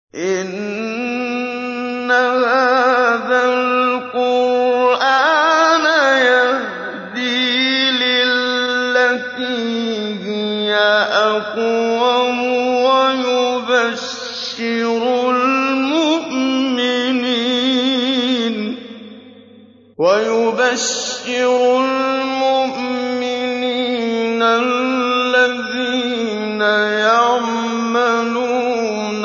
إِنَّ هَٰذَا الْقُرْآنَ يَهْدِي لِلَّتِي هِيَ أَقْوَمُ وَيُبَشِّرُ الْمُؤْمِنِينَ الَّذِينَ يَعْمَلُونَ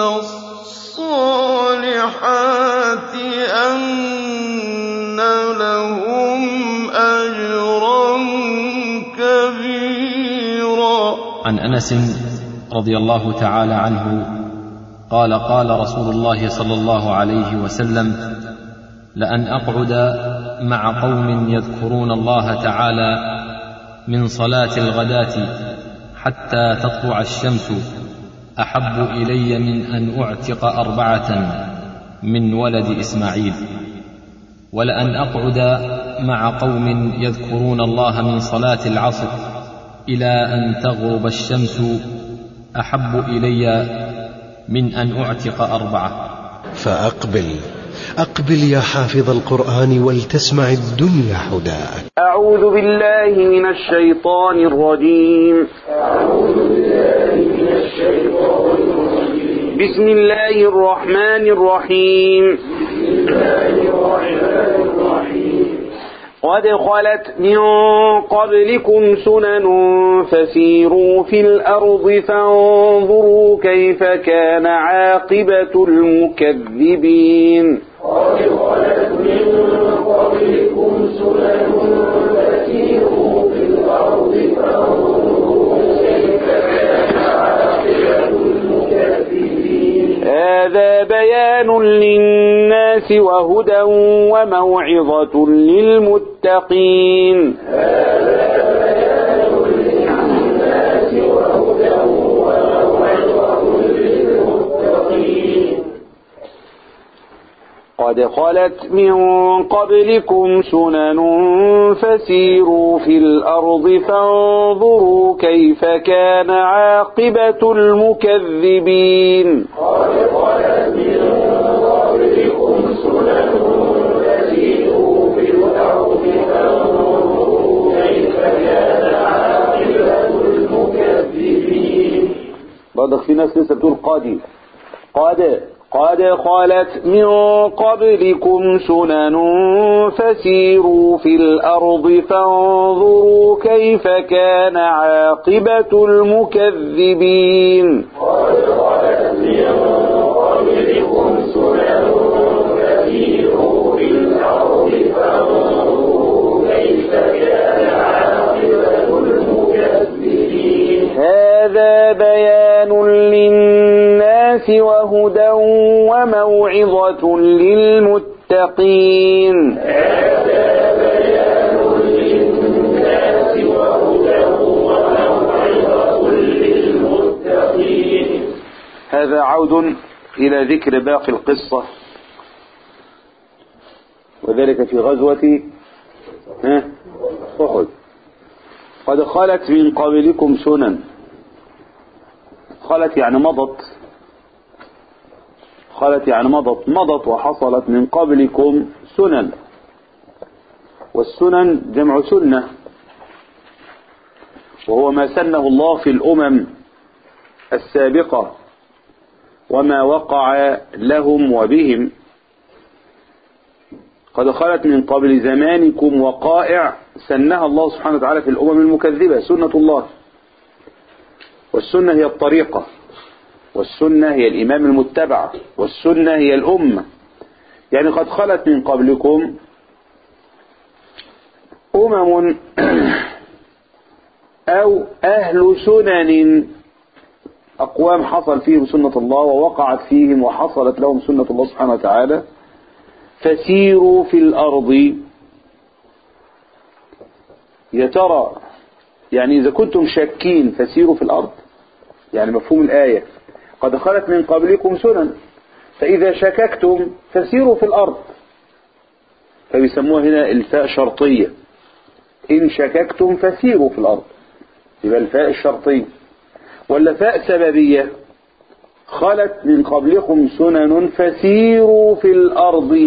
الصَّالِحَاتِ أَنَّ لَهُمْ أَجْرًا كَبِيرًا عن انس رضي الله تعالى عنه قال قال رسول الله صلى الله عليه وسلم لان اقعد مع قوم يذكرون الله تعالى من صلاه الغداه حتى تطلع الشمس احب الي من ان اعتق اربعه من ولد اسماعيل ولان اقعد مع قوم يذكرون الله من صلاه العصر الى ان تغرب الشمس احب الي من ان اعتق اربعه فأقبل أقبل يا حافظ القرآن ولتسمع الدنيا حداك أعوذ بالله من الشيطان الرجيم بسم الله الرحمن الرحيم قد خلت من قبلكم سنن فسيروا في الأرض فانظروا كيف كان عاقبة المكذبين قد خلت من قبلكم سنن فسيروا في الأرض فانظروا كيف كان عاقبة المكذبين هذا بيان للناس وهدى وموعظة للمتقين هذا بيان للناس وهدى وموعظة للمتقين قد خلت من قبلكم سنن فسيروا في الأرض فانظروا كيف كان عاقبة المكذبين قد خلت من قبلكم سنن فسيروا في الأرض فانظروا كيف كان عاقبة المكذبين برضك في ناس لسه بتقول قد قد قد خلت من قبلكم سنن فسيروا في الأرض فانظروا كيف كان عاقبة المكذبين قد خلت من قبلكم سنن فسيروا في الأرض فانظروا كيف كان عاقبة المكذبين هذا بيان للناس وهدى وموعظة للمتقين هذا بيان للناس وهدى وموعظة للمتقين هذا عود إلى ذكر باقي القصة وذلك في غزوة ها؟ أحد قد خلت من قبلكم سنن خلت يعني مضت خلت يعني مضت مضت وحصلت من قبلكم سنن والسنن جمع سنة وهو ما سنه الله في الأمم السابقة وما وقع لهم وبهم قد خلت من قبل زمانكم وقائع سنها الله سبحانه وتعالى في الأمم المكذبة سنة الله والسنة هي الطريقة والسنة هي الإمام المتبع والسنة هي الأمة يعني قد خلت من قبلكم أمم أو أهل سنن أقوام حصل فيهم سنة الله ووقعت فيهم وحصلت لهم سنة الله سبحانه وتعالى فسيروا في الأرض يا ترى يعني إذا كنتم شاكين فسيروا في الأرض يعني مفهوم الآية قد خلت من قبلكم سنن فإذا شككتم فسيروا في الأرض فبيسموها هنا الفاء شرطية إن شككتم فسيروا في الأرض يبقى الفاء الشرطية ولا فاء سببية خلت من قبلكم سنن فسيروا في الأرض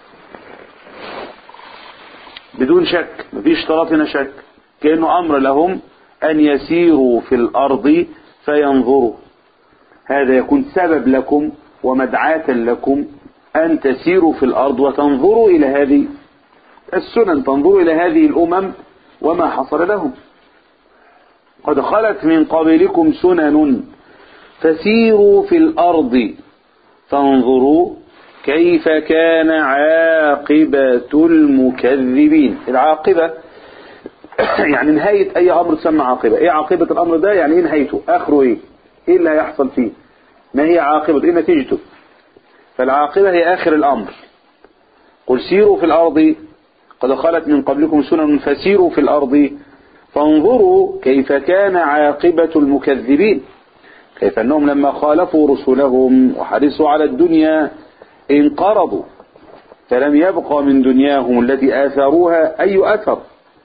بدون شك مفيش اشتراط هنا شك كأنه أمر لهم أن يسيروا في الأرض فينظروا هذا يكون سبب لكم ومدعاة لكم أن تسيروا في الأرض وتنظروا إلى هذه السنن تنظروا إلى هذه الأمم وما حصل لهم قد خلت من قبلكم سنن فسيروا في الأرض فانظروا كيف كان عاقبة المكذبين العاقبة يعني نهاية أي أمر تسمى عاقبة إيه عاقبة الأمر ده يعني إيه نهايته آخره إيه إيه اللي هيحصل فيه ما هي عاقبة إيه نتيجته فالعاقبة هي آخر الأمر قل سيروا في الأرض قد خلت من قبلكم سنن فسيروا في الأرض فانظروا كيف كان عاقبة المكذبين كيف أنهم لما خالفوا رسلهم وحرصوا على الدنيا انقرضوا فلم يبقى من دنياهم التي آثروها أي أثر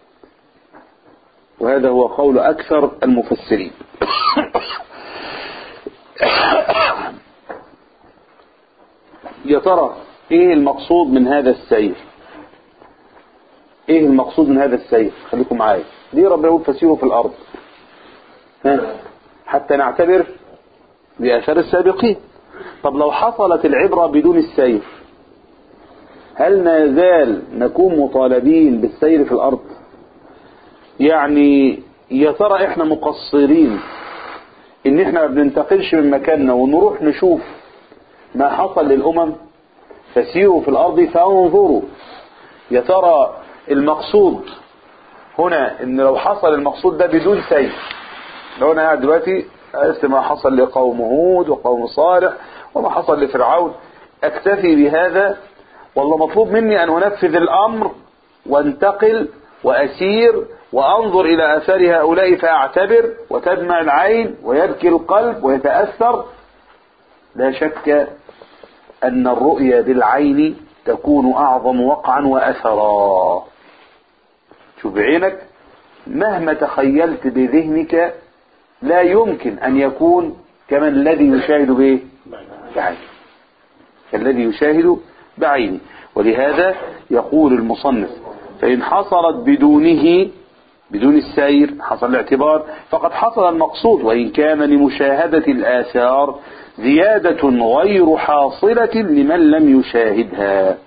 وهذا هو قول أكثر المفسرين يا ترى ايه المقصود من هذا السير ايه المقصود من هذا السير خليكم معايا ليه ربنا يقول فسيروا في الارض ها حتى نعتبر بأثر السابقين طب لو حصلت العبرة بدون السير هل نزال نكون مطالبين بالسير في الأرض يعني يا ترى احنا مقصرين ان احنا ما بننتقلش من مكاننا ونروح نشوف ما حصل للأمم فسيروا في الأرض فانظروا يا ترى المقصود هنا ان لو حصل المقصود ده بدون سير لو انا قاعد دلوقتي عرفت ما حصل لقوم هود وقوم صالح وما حصل لفرعون اكتفي بهذا والله مطلوب مني ان انفذ الامر وانتقل واسير وانظر الى اثار هؤلاء فاعتبر وتدمع العين ويبكي القلب ويتاثر لا شك ان الرؤيا بالعين تكون اعظم وقعا واثرا شوف بعينك مهما تخيلت بذهنك لا يمكن أن يكون كما الذي يشاهد به بعينه كالذي يشاهد بعينه ولهذا يقول المصنف فإن حصلت بدونه بدون السير حصل الاعتبار فقد حصل المقصود وإن كان لمشاهدة الآثار زيادة غير حاصلة لمن لم يشاهدها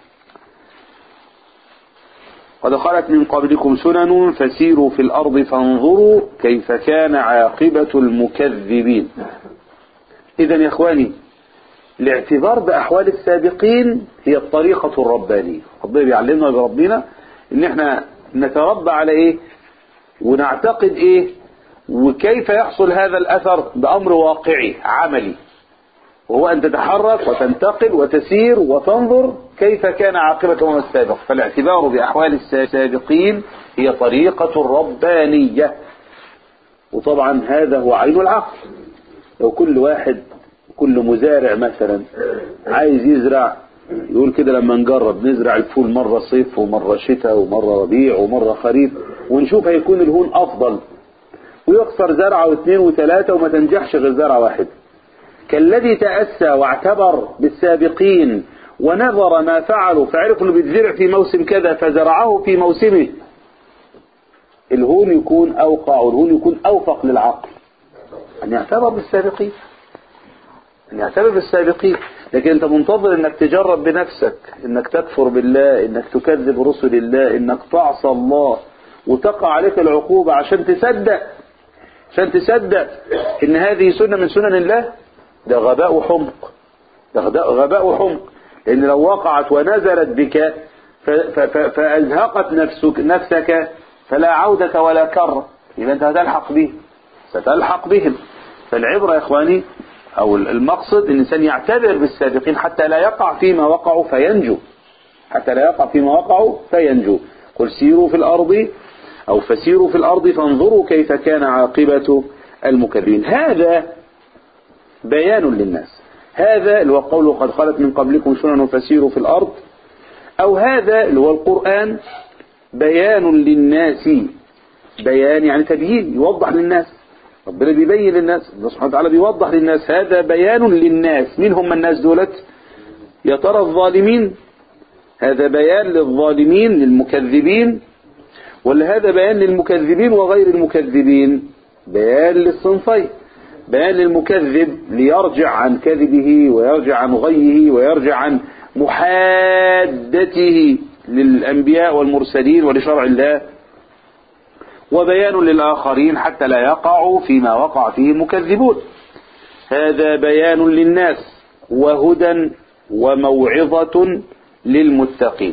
قد خلت من قبلكم سنن فسيروا في الأرض فانظروا كيف كان عاقبة المكذبين إذا يا إخواني الاعتبار بأحوال السابقين هي الطريقة الربانية ربنا بيعلمنا بربنا إن احنا نتربى على إيه ونعتقد إيه وكيف يحصل هذا الأثر بأمر واقعي عملي وهو أن تتحرك وتنتقل وتسير وتنظر كيف كان عاقبة الأمم السابقة فالاعتبار بأحوال السابقين هي طريقة ربانية وطبعا هذا هو عين العقل لو كل واحد كل مزارع مثلا عايز يزرع يقول كده لما نجرب نزرع الفول مرة صيف ومرة شتاء ومرة ربيع ومرة خريف ونشوف هيكون الهون أفضل ويخسر زرعة واثنين وثلاثة وما تنجحش غير زرعة واحدة كالذي تأسى واعتبر بالسابقين ونظر ما فعلوا فعرف انه بيتزرع في موسم كذا فزرعه في موسمه الهون يكون اوقع والهون يكون اوفق للعقل ان يعتبر بالسابقين ان يعتبر بالسابقين لكن انت منتظر انك تجرب بنفسك انك تكفر بالله انك تكذب رسل الله انك تعصى الله وتقع عليك العقوبة عشان تصدق عشان تصدق ان هذه سنة من سنن الله ده غباء وحمق ده غباء وحمق لأن لو وقعت ونزلت بك فأزهقت نفسك, نفسك فلا عودة ولا كرة إذا أنت هتلحق به ستلحق بهم فالعبرة يا إخواني أو المقصد أن الإنسان يعتبر بالسابقين حتى لا يقع فيما وقعوا فينجو حتى لا يقع فيما وقعوا فينجو قل سيروا في الأرض أو فسيروا في الأرض فانظروا كيف كان عاقبة المكذبين هذا بيان للناس هذا اللي هو قوله قد خلت من قبلكم سنن فسيروا في الأرض أو هذا اللي هو القرآن بيان للناس بيان يعني تبيين يوضح للناس ربنا بيبين للناس الله سبحانه وتعالى بيوضح للناس هذا بيان للناس مين هم الناس دولت يا ترى الظالمين هذا بيان للظالمين للمكذبين ولا هذا بيان للمكذبين وغير المكذبين بيان للصنفين بيان للمكذب ليرجع عن كذبه ويرجع عن غيه ويرجع عن محادته للأنبياء والمرسلين ولشرع الله وبيان للآخرين حتى لا يقعوا فيما وقع فيه المكذبون هذا بيان للناس وهدى وموعظة للمتقين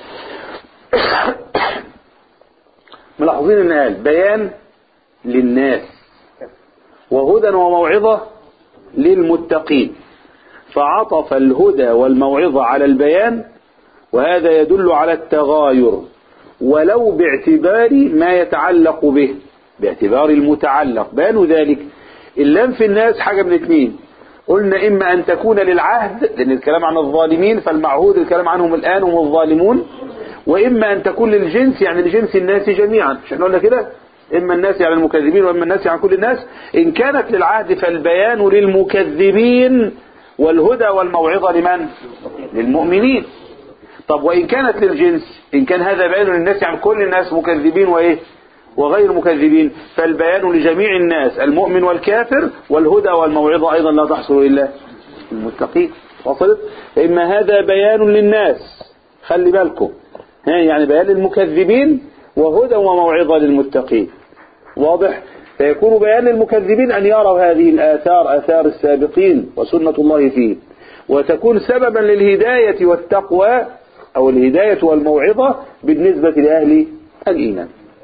ملاحظين ان قال بيان للناس وهدى وموعظة للمتقين فعطف الهدى والموعظة على البيان وهذا يدل على التغاير ولو باعتبار ما يتعلق به باعتبار المتعلق بيان ذلك اللام في الناس حاجة من اثنين قلنا إما أن تكون للعهد لأن الكلام عن الظالمين فالمعهود الكلام عنهم الآن هم الظالمون وإما أن تكون للجنس يعني لجنس الناس جميعا مش احنا قلنا كده إما الناس يعني المكذبين وإما الناس يعني كل الناس إن كانت للعهد فالبيان للمكذبين والهدى والموعظة لمن للمؤمنين طب وإن كانت للجنس إن كان هذا بيان للناس يعني كل الناس مكذبين وإيه وغير مكذبين فالبيان لجميع الناس المؤمن والكافر والهدى والموعظة أيضا لا تحصل إلا المتقين وصلت إما هذا بيان للناس خلي بالكم ها يعني بيان للمكذبين وهدى وموعظة للمتقين واضح فيكون بيان للمكذبين أن يروا هذه الآثار آثار السابقين وسنة الله فيه وتكون سببا للهداية والتقوى أو الهداية والموعظة بالنسبة لأهل الإيمان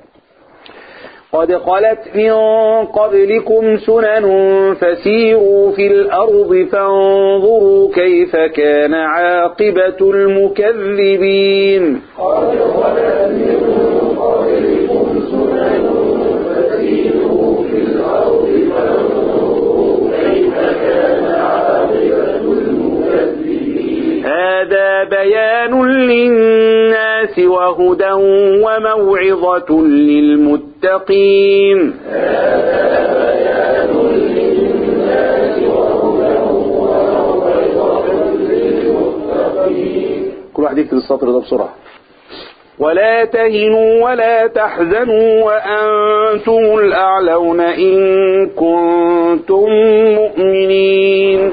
قد خلت من قبلكم سنن فسيروا في الأرض فانظروا كيف كان عاقبة المكذبين قد خلت من قبلكم سنن فسيروا في الأرض فانظروا كيف كان عاقبة المكذبين هذا بيان للناس وهدى وموعظة للمتقين كل واحد يكتب السطر ده بسرعة ولا تهنوا ولا تحزنوا وأنتم الأعلون إن كنتم مؤمنين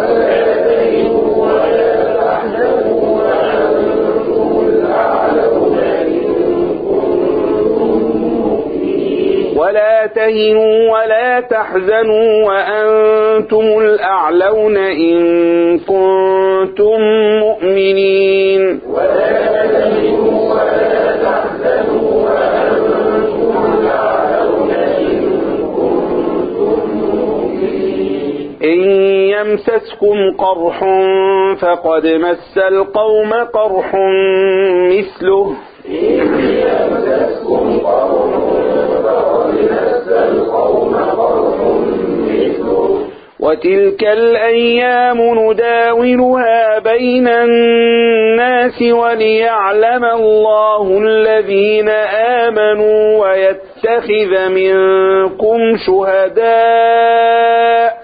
ولا تهنوا ولا تحزنوا وأنتم الأعلون إن كنتم مؤمنين إن يمسسكم قرح فقد مس القوم قرح مثله وتلك الأيام نداولها بين الناس وليعلم الله الذين آمنوا ويتخذ منكم شهداء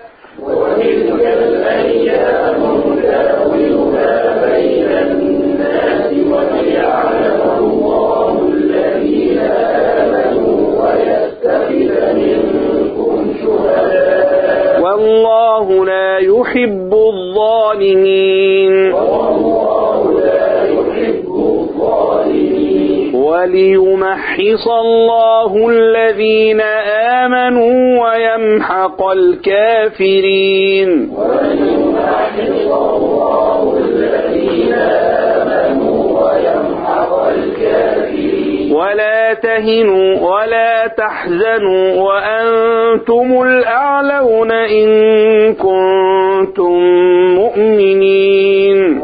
والله لا يحب الظالمين وليمحص الله الذين آمنوا ويمحق الكافرين ولا تهنوا ولا تحزنوا وأنتم الأعلون إن كنتم مؤمنين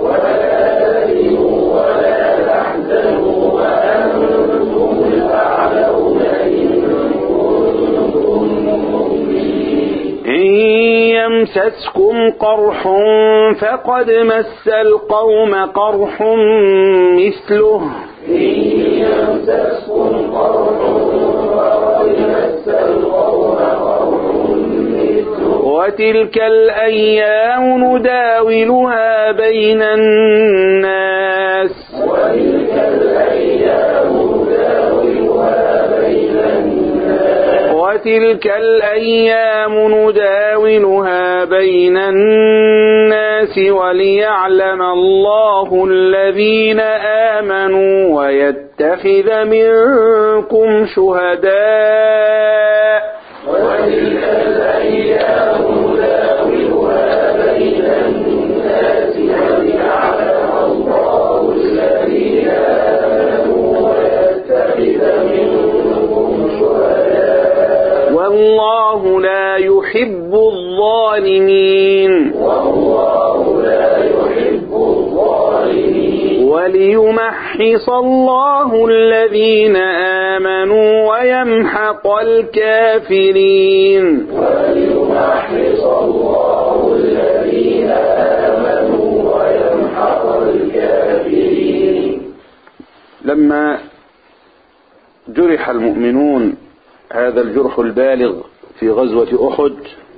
إن يمسسكم قرح فقد مس القوم قرح مثله وتلك الأيام نداولها بين الناس وتلك الأيام نداولها بين الناس وتلك الأيام نداولها بين الناس وليعلم الله الذين آمنوا ويتخذ منكم شهداء وتلك الأيام نداولها بين الناس وليعلم الله الذين آمنوا ويتخذ منكم شهداء والله لا يحب الظالمين والله لا يحب الظالمين وليمحص الله الذين آمنوا ويمحق الكافرين وليمحص الله الذين آمنوا ويمحق الكافرين لما جرح المؤمنون هذا الجرح البالغ في غزوة أحد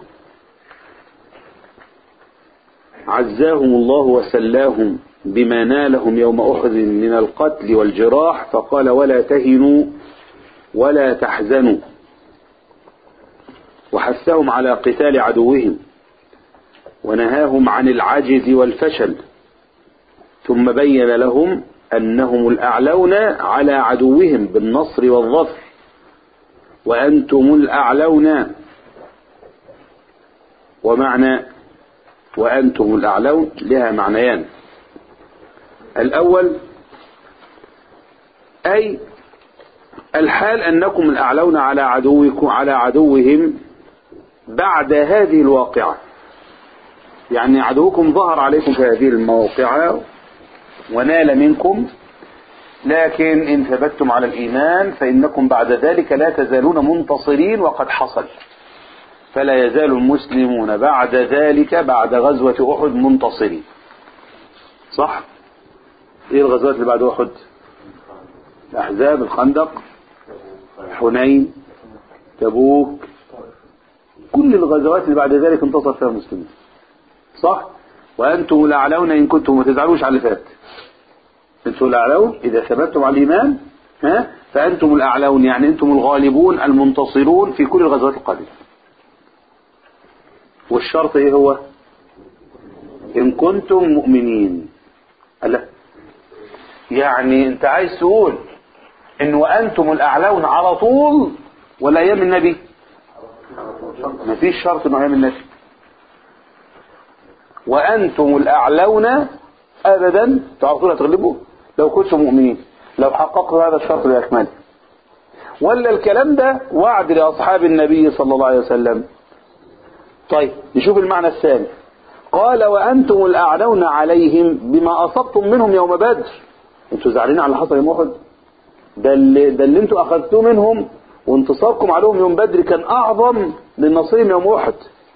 عزاهم الله وسلاهم بما نالهم يوم أحد من القتل والجراح فقال ولا تهنوا ولا تحزنوا وحثهم على قتال عدوهم ونهاهم عن العجز والفشل ثم بين لهم أنهم الأعلون على عدوهم بالنصر والظفر وأنتم الأعلون ومعنى وأنتم الأعلون لها معنيان الأول أي الحال أنكم الأعلون على عدوكم على عدوهم بعد هذه الواقعة يعني عدوكم ظهر عليكم في هذه الموقعة ونال منكم لكن إن ثبتتم على الإيمان فإنكم بعد ذلك لا تزالون منتصرين وقد حصل فلا يزال المسلمون بعد ذلك بعد غزوة أحد منتصرين صح ايه الغزوات اللي بعد أحد الأحزاب الخندق حنين تبوك كل الغزوات اللي بعد ذلك انتصر فيها المسلمين صح وأنتم الأعلون إن كنتم ما تزعلوش على اللي فات أنتم الأعلون إذا ثبتتم على الإيمان ها فأنتم الأعلون يعني أنتم الغالبون المنتصرون في كل الغزوات القادمة والشرط إيه هو إن كنتم مؤمنين ألا يعني أنت عايز تقول إن وأنتم الأعلون على طول ولا أيام النبي ما فيش شرط إنه أيام النبي وأنتم الأعلون أبدا تعرفون تغلبوا لو كنتم مؤمنين لو حققوا هذا الشرط بأكمله ولا الكلام ده وعد لأصحاب النبي صلى الله عليه وسلم طيب نشوف المعنى الثاني قال وأنتم الأعلون عليهم بما أصبتم منهم يوم بدر انتوا زعلانين على اللي حصل يوم أحد ده اللي, ده اللي انتوا أخذتوه منهم وانتصاركم عليهم يوم بدر كان أعظم من نصرهم يوم أحد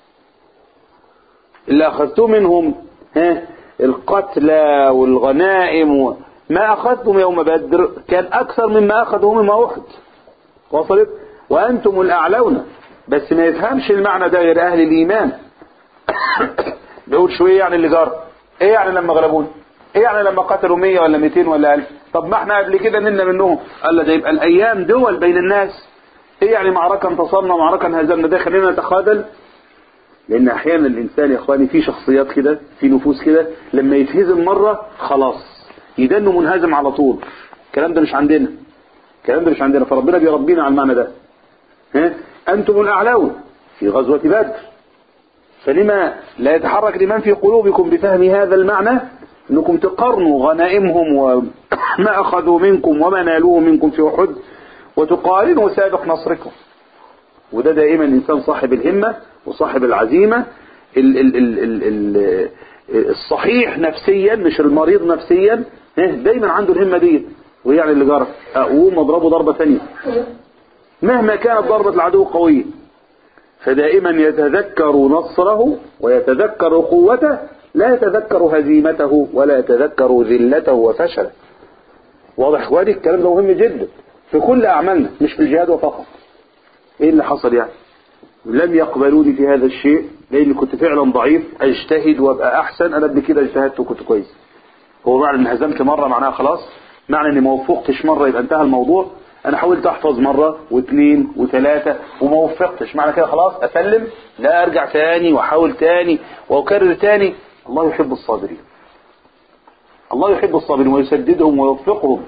اللي أخذتوه منهم ها القتلى والغنائم و... ما أخذتم يوم بدر كان أكثر مما أخذوا يوم أحد وصلت وأنتم الأعلون بس ما يفهمش المعنى ده غير أهل الإيمان بيقول شوية يعني اللي جار إيه يعني لما غلبونا إيه يعني لما قتلوا 100 ولا 200 ولا 1000 طب ما احنا قبل كده نلنا منهم قال له ده يبقى الأيام دول بين الناس إيه يعني معركة انتصرنا ومعركة انهزمنا ده خلينا نتخاذل لأن أحيانا الإنسان يا إخواني في شخصيات كده في نفوس كده لما يتهزم مرة خلاص يدنه منهزم على طول الكلام ده مش عندنا الكلام ده مش عندنا فربنا بيربينا على المعنى ده ها أنتم الأعلون في غزوة بدر فلما لا يتحرك الإيمان في قلوبكم بفهم هذا المعنى أنكم تقارنوا غنائمهم وما أخذوا منكم وما نالوه منكم في أحد وتقارنوا سابق نصركم وده دائما الإنسان صاحب الهمة وصاحب العزيمة ال ال ال ال ال الصحيح نفسيا مش المريض نفسيا دايما عنده الهمة دي وهي يعني اللي جرى أقوم أضربه ضربة ثانية مهما كانت ضربة العدو قوية فدائما يتذكر نصره ويتذكر قوته لا يتذكر هزيمته ولا يتذكر ذلته وفشله واضح اخواني الكلام ده مهم جدا في كل أعمالنا مش في الجهاد فقط ايه اللي حصل يعني لم يقبلوني في هذا الشيء لاني كنت فعلا ضعيف اجتهد وابقى احسن انا قبل كده اجتهدت وكنت كويس هو معنى ان هزمت مره معناها خلاص معنى اني ما وفقتش مره يبقى انتهى الموضوع انا حاولت احفظ مره واثنين وثلاثه وما وفقتش معنى كده خلاص اسلم لا ارجع تاني واحاول تاني واكرر تاني الله يحب الصابرين الله يحب الصابرين ويسددهم ويوفقهم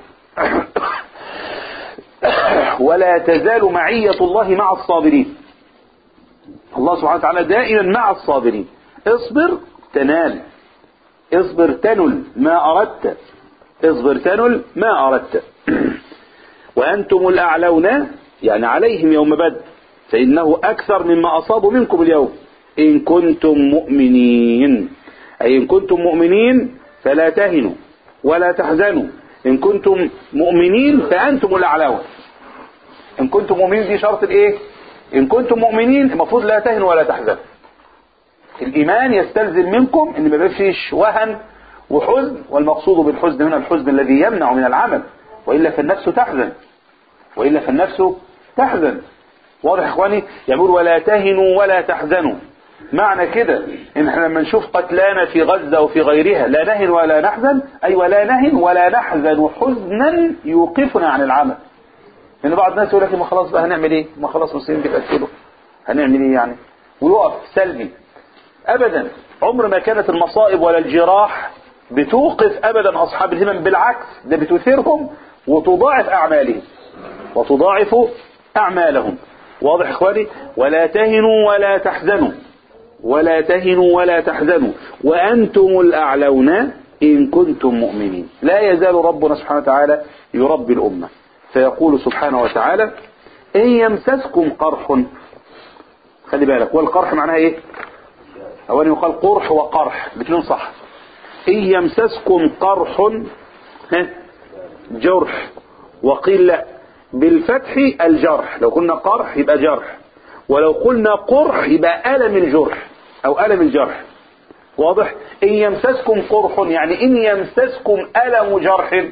ولا تزال معية الله مع الصابرين الله سبحانه وتعالى دائما مع الصابرين اصبر تنال اصبر تنل ما أردت اصبر تنل ما أردت وأنتم الأعلون يعني عليهم يوم بدر فإنه أكثر مما أصابوا منكم اليوم إن كنتم مؤمنين أي إن كنتم مؤمنين فلا تهنوا ولا تحزنوا إن كنتم مؤمنين فأنتم الأعلون إن كنتم مؤمنين دي شرط الإيه إن كنتم مؤمنين المفروض لا تهنوا ولا تحزنوا الإيمان يستلزم منكم إن ما فيش وهن وحزن والمقصود بالحزن هنا الحزن الذي يمنع من العمل وإلا فالنفس تحزن وإلا فالنفس تحزن واضح يا إخواني يقول ولا تهنوا ولا تحزنوا معنى كده إن احنا لما نشوف قتلانا في غزة وفي غيرها لا نهن ولا نحزن أي ولا نهن ولا نحزن حزنا يوقفنا عن العمل لأن بعض الناس يقول لك ما خلاص بقى هنعمل إيه ما خلاص المسلمين بيقتلوا هنعمل إيه يعني ويقف سلبي أبدا عمر ما كانت المصائب ولا الجراح بتوقف أبدا أصحاب الهمم بالعكس ده بتثيرهم وتضاعف أعمالهم وتضاعف أعمالهم واضح إخواني ولا تهنوا ولا تحزنوا ولا تهنوا ولا تحزنوا وأنتم الأعلون إن كنتم مؤمنين لا يزال ربنا سبحانه وتعالى يربي الأمة فيقول سبحانه وتعالى إن يمسسكم قرح خلي بالك والقرح معناها إيه أولا يقال قرح وقرح بتلون صح إن يمسسكم قرح ها جرح وقيل لا بالفتح الجرح لو قلنا قرح يبقى جرح ولو قلنا قرح يبقى ألم الجرح أو ألم الجرح واضح إن يمسسكم قرح يعني إن يمسسكم ألم جرح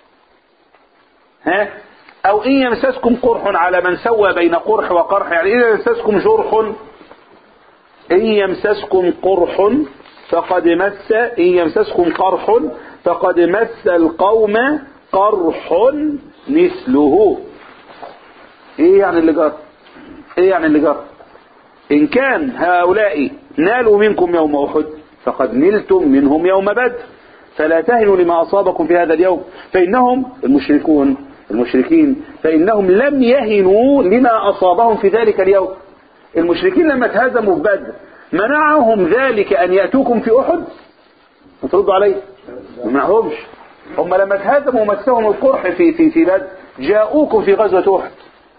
ها أو إن يمسسكم قرح على من سوى بين قرح وقرح يعني إذا يمسسكم جرح إن يمسسكم قرح فقد مس إن يمسسكم قرح فقد مس القوم قرح مثله إيه يعني اللي جرى إيه يعني اللي جرى إن كان هؤلاء نالوا منكم يوم أحد فقد نلتم منهم يوم بدر فلا تهنوا لما أصابكم في هذا اليوم فإنهم المشركون المشركين فإنهم لم يهنوا لما أصابهم في ذلك اليوم المشركين لما تهزموا في بدر منعهم ذلك أن يأتوكم في أحد تردوا عليه ما منعهمش هم لما تهزموا ومسهم القرح في في في بدر جاءوكم في غزوة أحد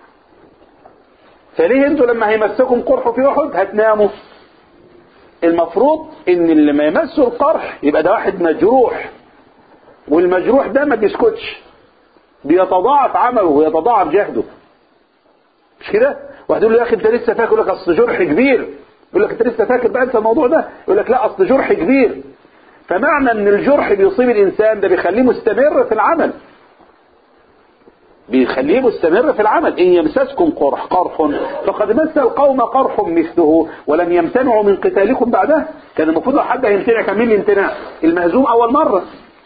فليه انتوا لما هيمسكم قرح في أحد هتناموا المفروض ان اللي ما يمسه القرح يبقى ده واحد مجروح والمجروح ده ما بيسكتش بيتضاعف عمله ويتضاعف جهده مش كده واحد يقول له يا اخي انت لسه فاكر يقول لك اصل جرح كبير يقول لك انت لسه فاكر بقى انت الموضوع ده يقول لك لا اصل جرح كبير فمعنى ان الجرح بيصيب الانسان ده بيخليه مستمر في العمل بيخليه مستمر في العمل إن يمسسكم قرح قرح فقد مس القوم قرح مثله ولم يمتنعوا من قتالكم بعده كان المفروض لو حد هيمتنع كان مين الامتناع المهزوم أول مرة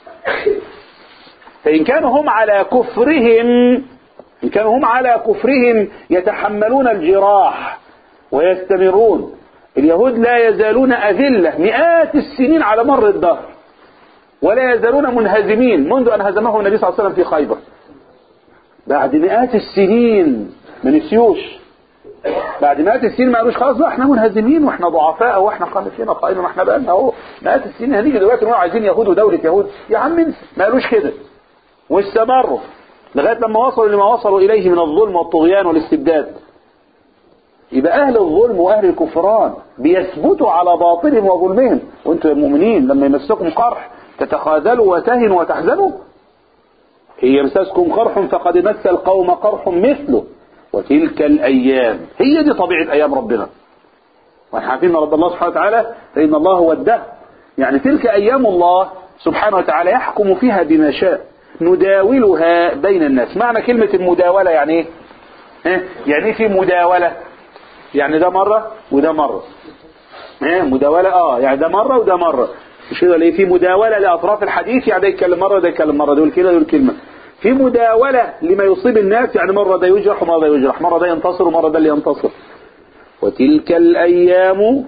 فإن كانوا هم على كفرهم إن كانوا هم على كفرهم يتحملون الجراح ويستمرون اليهود لا يزالون أذلة مئات السنين على مر الدهر ولا يزالون منهزمين منذ أن هزمهم النبي صلى الله عليه وسلم في خيبر بعد مئات السنين ما نسيوش بعد مئات السنين ما قالوش خلاص بقى احنا منهزمين واحنا ضعفاء واحنا قامت فينا قائمة ما احنا بقى لنا اهو مئات السنين هنيجي دلوقتي نقول عايزين يهود ودولة يهود يا عم انسى ما قالوش كده واستمروا لغاية لما وصلوا لما وصلوا إليه من الظلم والطغيان والاستبداد يبقى أهل الظلم وأهل الكفران بيثبتوا على باطلهم وظلمهم وانتم يا المؤمنين لما يمسكم قرح تتخاذلوا وتهنوا وتحزنوا إن يمسسكم قرح فقد مس القوم قرح مثله وتلك الأيام هي دي طبيعة أيام ربنا ونحن عارفين رب الله سبحانه وتعالى فإن الله هو الدهر يعني تلك أيام الله سبحانه وتعالى يحكم فيها بما شاء نداولها بين الناس معنى كلمة المداولة يعني ايه ها؟ يعني ايه في مداولة يعني ده مرة وده مرة ها مداولة اه يعني ده مرة وده مرة مش كده ليه في مداولة لأطراف الحديث يعني ده يتكلم مرة وده يتكلم مرة دول كده دول كلمة في مداولة لما يصيب الناس يعني مرة ده يجرح ومرة ده يجرح مرة ده ينتصر ومرة ده اللي ينتصر وتلك الأيام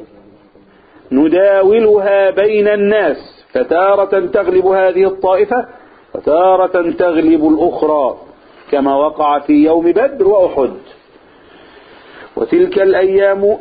نداولها بين الناس فتارة تغلب هذه الطائفة وتارة تغلب الأخرى كما وقع في يوم بدر وأحد وتلك الأيام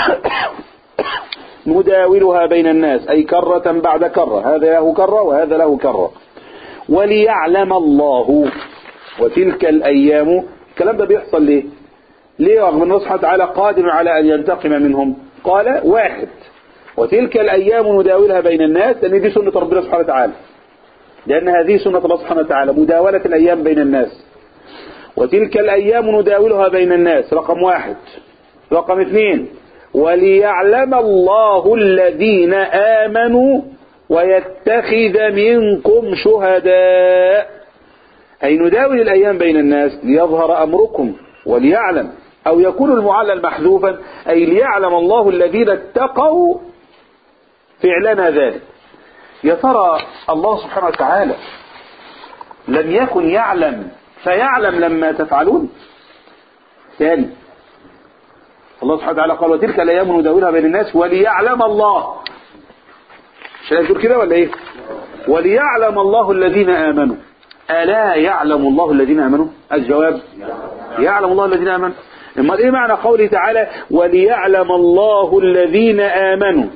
نداولها بين الناس أي كرة بعد كرة هذا له كرة وهذا له كرة وليعلم الله وتلك الأيام الكلام ده بيحصل ليه ليه رغم أن الله سبحانه وتعالى قادر على أن ينتقم منهم قال واحد وتلك الأيام نداولها بين الناس لأن دي سنة ربنا سبحانه وتعالى لأن هذه سنة الله سبحانه وتعالى مداولة الأيام بين الناس وتلك الأيام نداولها بين الناس رقم واحد رقم اثنين وليعلم الله الذين آمنوا ويتخذ منكم شهداء أي نداول الأيام بين الناس ليظهر أمركم وليعلم أو يكون المعلل محذوفا أي ليعلم الله الذين اتقوا فعلنا ذلك يا ترى الله سبحانه وتعالى لم يكن يعلم فيعلم لما تفعلون ثاني الله سبحانه وتعالى قال وتلك الايام نداولها بين الناس وليعلم الله مش هيقول كده ولا ايه وليعلم الله الذين امنوا الا يعلم الله الذين امنوا الجواب يعلم الله الذين امنوا اما ايه معنى قوله تعالى وليعلم الله الذين امنوا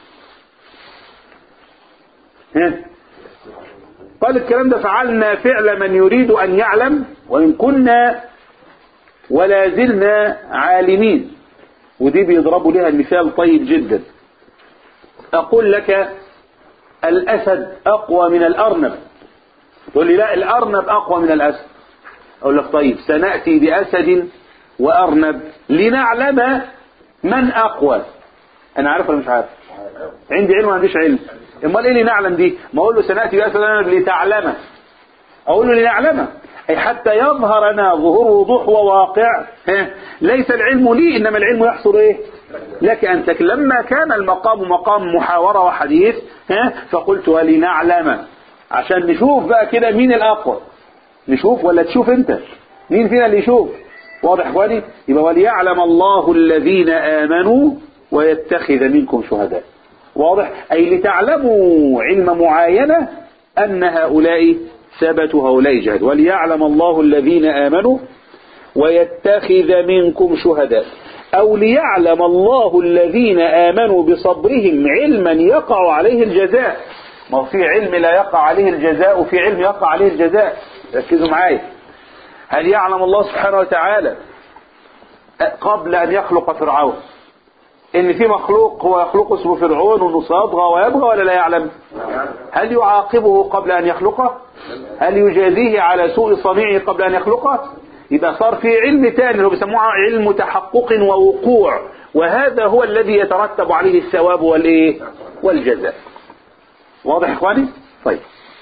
ها قال الكلام ده فعلنا فعل من يريد أن يعلم وإن كنا ولا زلنا عالمين ودي بيضربوا لها المثال طيب جدا أقول لك الأسد أقوى من الأرنب تقول لي لا الأرنب أقوى من الأسد أقول لك طيب سنأتي بأسد وأرنب لنعلم من أقوى أنا عارف ولا مش عارف عندي علم ولا عنديش علم امال ايه اللي نعلم دي ما اقول له سناتي باسد انا لتعلمه اقول له لنعلمه اي حتى يظهر لنا ظهور وضوح وواقع ها ليس العلم لي انما العلم يحصل ايه لك انت لما كان المقام مقام محاوره وحديث ها فقلت ولنعلم عشان نشوف بقى كده مين الاقوى نشوف ولا تشوف انت مين فينا اللي يشوف واضح اخواني يبقى وليعلم الله الذين امنوا ويتخذ منكم شهداء واضح أي لتعلموا علم معاينة أن هؤلاء ثبتوا هؤلاء جهد وليعلم الله الذين آمنوا ويتخذ منكم شهداء أو ليعلم الله الذين آمنوا بصبرهم علما يقع عليه الجزاء ما هو في علم لا يقع عليه الجزاء وفي علم يقع عليه الجزاء ركزوا معايا هل يعلم الله سبحانه وتعالى قبل أن يخلق فرعون ان في مخلوق هو يخلق اسمه فرعون وانه سيطغى ويبغى ولا لا يعلم هل يعاقبه قبل ان يخلقه هل يجازيه على سوء صنيعه قبل ان يخلقه يبقى صار في علم تاني اللي هو بيسموه علم تحقق ووقوع وهذا هو الذي يترتب عليه الثواب والايه والجزاء واضح يا اخواني طيب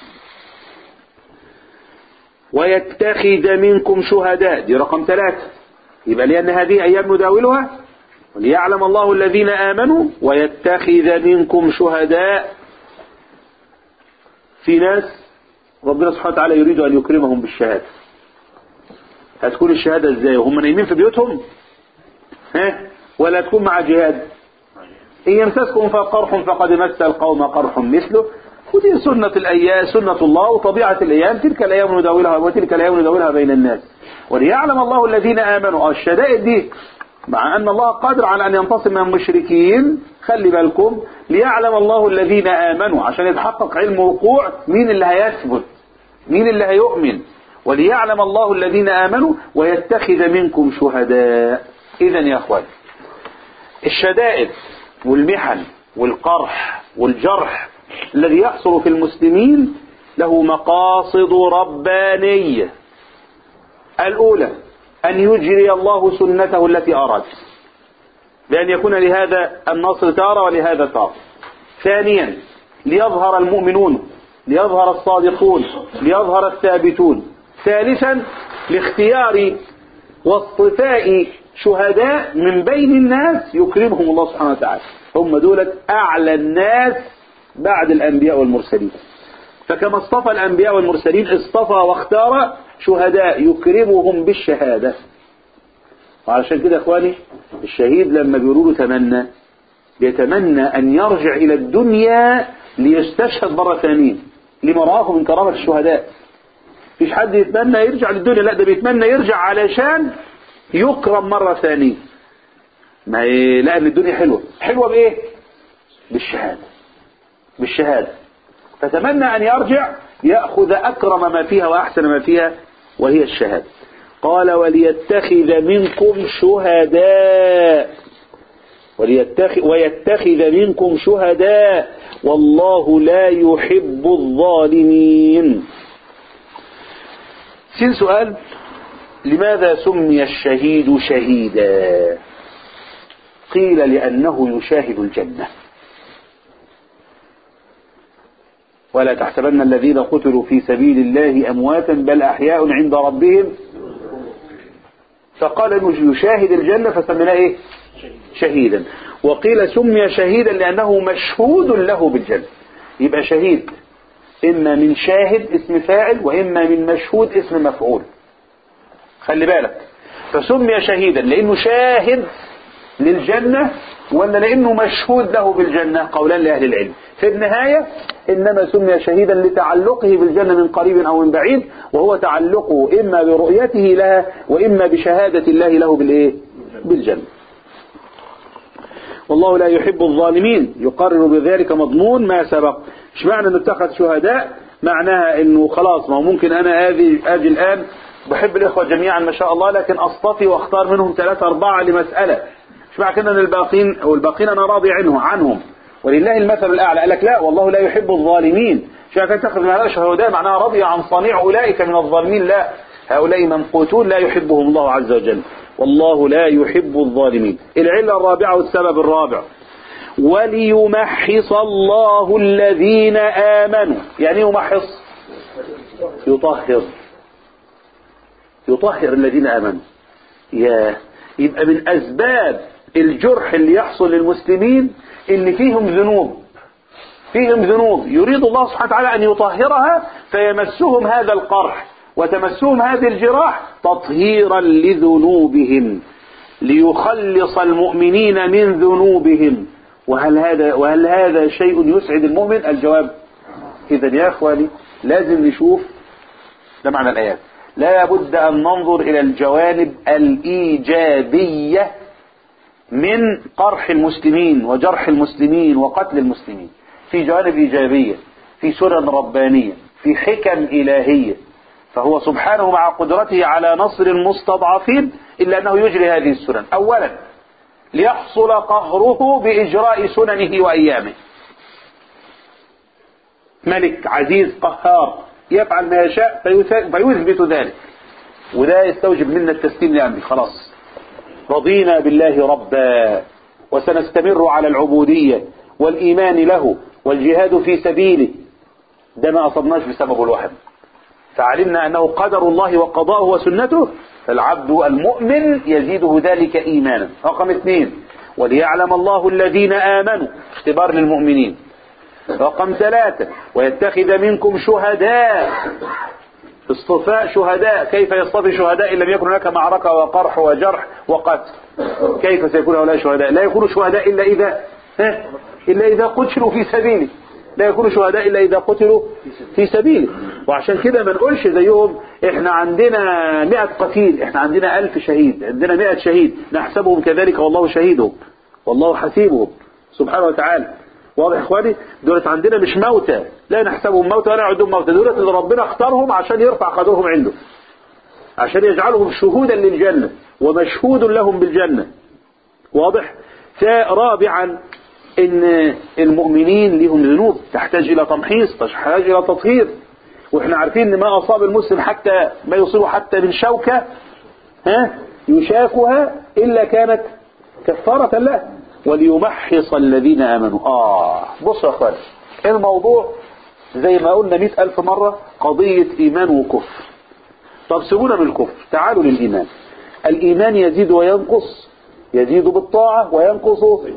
ويتخذ منكم شهداء دي رقم ثلاثة يبقى لأن هذه أيام نداولها وليعلم الله الذين آمنوا ويتخذ منكم شهداء في ناس ربنا سبحانه وتعالى يريد أن يكرمهم بالشهادة هتكون الشهادة ازاي وهم نايمين في بيوتهم ها ولا تكون مع جهاد إن يمسسكم فقرح فقد مس القوم قرح مثله ودي سنة الأيام سنة الله وطبيعة الأيام تلك الأيام نداولها وتلك الأيام نداولها بين الناس وليعلم الله الذين آمنوا الشدائد دي مع أن الله قادر على أن ينتصر من المشركين خلي بالكم ليعلم الله الذين آمنوا عشان يتحقق علم وقوع مين اللي هيثبت مين اللي هيؤمن وليعلم الله الذين آمنوا ويتخذ منكم شهداء إذا يا أخوان الشدائد والمحن والقرح والجرح الذي يحصل في المسلمين له مقاصد ربانية الأولى أن يجري الله سنته التي أراد بأن يكون لهذا النصر تارة ولهذا تارة ثانيا ليظهر المؤمنون ليظهر الصادقون ليظهر الثابتون ثالثا لاختيار واصطفاء شهداء من بين الناس يكرمهم الله سبحانه وتعالى هم دولت أعلى الناس بعد الأنبياء والمرسلين فكما اصطفى الأنبياء والمرسلين اصطفى واختار شهداء يكرمهم بالشهادة وعلشان كده اخواني الشهيد لما بيقولوا له تمنى بيتمنى أن يرجع إلى الدنيا ليستشهد مرة ثانية لما رآه من كرامة الشهداء مفيش حد يتمنى يرجع للدنيا لا ده بيتمنى يرجع علشان يكرم مرة ثانية ما هي لا ان الدنيا حلوة حلوة بايه بالشهادة بالشهادة فتمنى ان يرجع يأخذ اكرم ما فيها واحسن ما فيها وهي الشهادة قال وليتخذ منكم شهداء وليتخذ ويتخذ منكم شهداء والله لا يحب الظالمين سين سؤال لماذا سمي الشهيد شهيدا قيل لأنه يشاهد الجنة ولا تحسبن الذين قتلوا في سبيل الله أمواتا بل أحياء عند ربهم فقال انه يشاهد الجنة فسميناه ايه شهيدا وقيل سمي شهيدا لأنه مشهود له بالجنة يبقى شهيد إما من شاهد اسم فاعل وإما من مشهود اسم مفعول خلي بالك فسمي شهيدا لأنه شاهد للجنة ولا لأنه مشهود له بالجنة قولان لأهل العلم في النهاية إنما سمي شهيدا لتعلقه بالجنة من قريب أو من بعيد وهو تعلقه إما برؤيته لها وإما بشهادة الله له بالإيه بالجنة والله لا يحب الظالمين يقرر بذلك مضمون ما سبق مش معنى انه اتخذ شهداء معناها انه خلاص ما هو ممكن انا اجي اجي الان بحب الاخوه جميعا ما شاء الله لكن اصطفي واختار منهم ثلاثة اربعة لمسألة مش معنى كده ان الباقين والباقين انا راضي عنه عنهم ولله المثل الاعلى قال لك لا والله لا يحب الظالمين مش معنى كده تاخذ من هؤلاء شهداء معناها رضي عن صنيع اولئك من الظالمين لا هؤلاء منقوتون لا يحبهم الله عز وجل والله لا يحب الظالمين العلة الرابعة والسبب الرابع وليمحص الله الذين آمنوا يعني يمحص يطهر يطهر الذين آمنوا يا يبقى من أسباب الجرح اللي يحصل للمسلمين إن فيهم ذنوب فيهم ذنوب يريد الله سبحانه وتعالى أن يطهرها فيمسهم هذا القرح وتمسهم هذه الجراح تطهيرا لذنوبهم ليخلص المؤمنين من ذنوبهم وهل هذا وهل هذا شيء يسعد المؤمن الجواب اذا يا اخواني لازم نشوف ده معنى الايات لا بد ان ننظر الى الجوانب الايجابيه من قرح المسلمين وجرح المسلمين وقتل المسلمين في جوانب ايجابيه في سنن ربانيه في حكم الهيه فهو سبحانه مع قدرته على نصر المستضعفين إلا أنه يجري هذه السنن أولا ليحصل قهره بإجراء سننه وأيامه ملك عزيز قهار يفعل ما يشاء فيثبت ذلك وده يستوجب منا التسليم لأمره خلاص رضينا بالله ربا وسنستمر على العبودية والإيمان له والجهاد في سبيله ده ما أصبناش بسببه الوحد فعلمنا أنه قدر الله وقضاءه وسنته فالعبد المؤمن يزيده ذلك إيمانا رقم اثنين وليعلم الله الذين آمنوا اختبار للمؤمنين رقم ثلاثة ويتخذ منكم شهداء اصطفاء شهداء كيف يصطفي شهداء إن لم يكن هناك معركة وقرح وجرح وقتل كيف سيكون هؤلاء شهداء لا يكونوا شهداء إلا إذا ها؟ إلا إذا قتلوا في سبيله لا يكونوا شهداء إلا إذا قتلوا في سبيله وعشان كده ما نقولش زيهم احنا عندنا مئة قتيل احنا عندنا ألف شهيد عندنا مئة شهيد نحسبهم كذلك والله شهيدهم والله حسيبهم سبحانه وتعالى واضح يا اخواني دولت عندنا مش موتى لا نحسبهم موتى ولا نعدهم موتى دولت اللي ربنا اختارهم عشان يرفع قدرهم عنده عشان يجعلهم شهودا للجنة ومشهود لهم بالجنة واضح رابعا ان المؤمنين لهم ذنوب تحتاج الى تمحيص تحتاج الى تطهير واحنا عارفين ان ما اصاب المسلم حتى ما يصيبه حتى من شوكة ها يشاكها الا كانت كفارة له وليمحص الذين امنوا اه بصوا يا اخوان الموضوع زي ما قلنا مئة الف مرة قضية ايمان وكفر طب سيبونا من الكفر تعالوا للايمان الايمان يزيد وينقص يزيد بالطاعة وينقص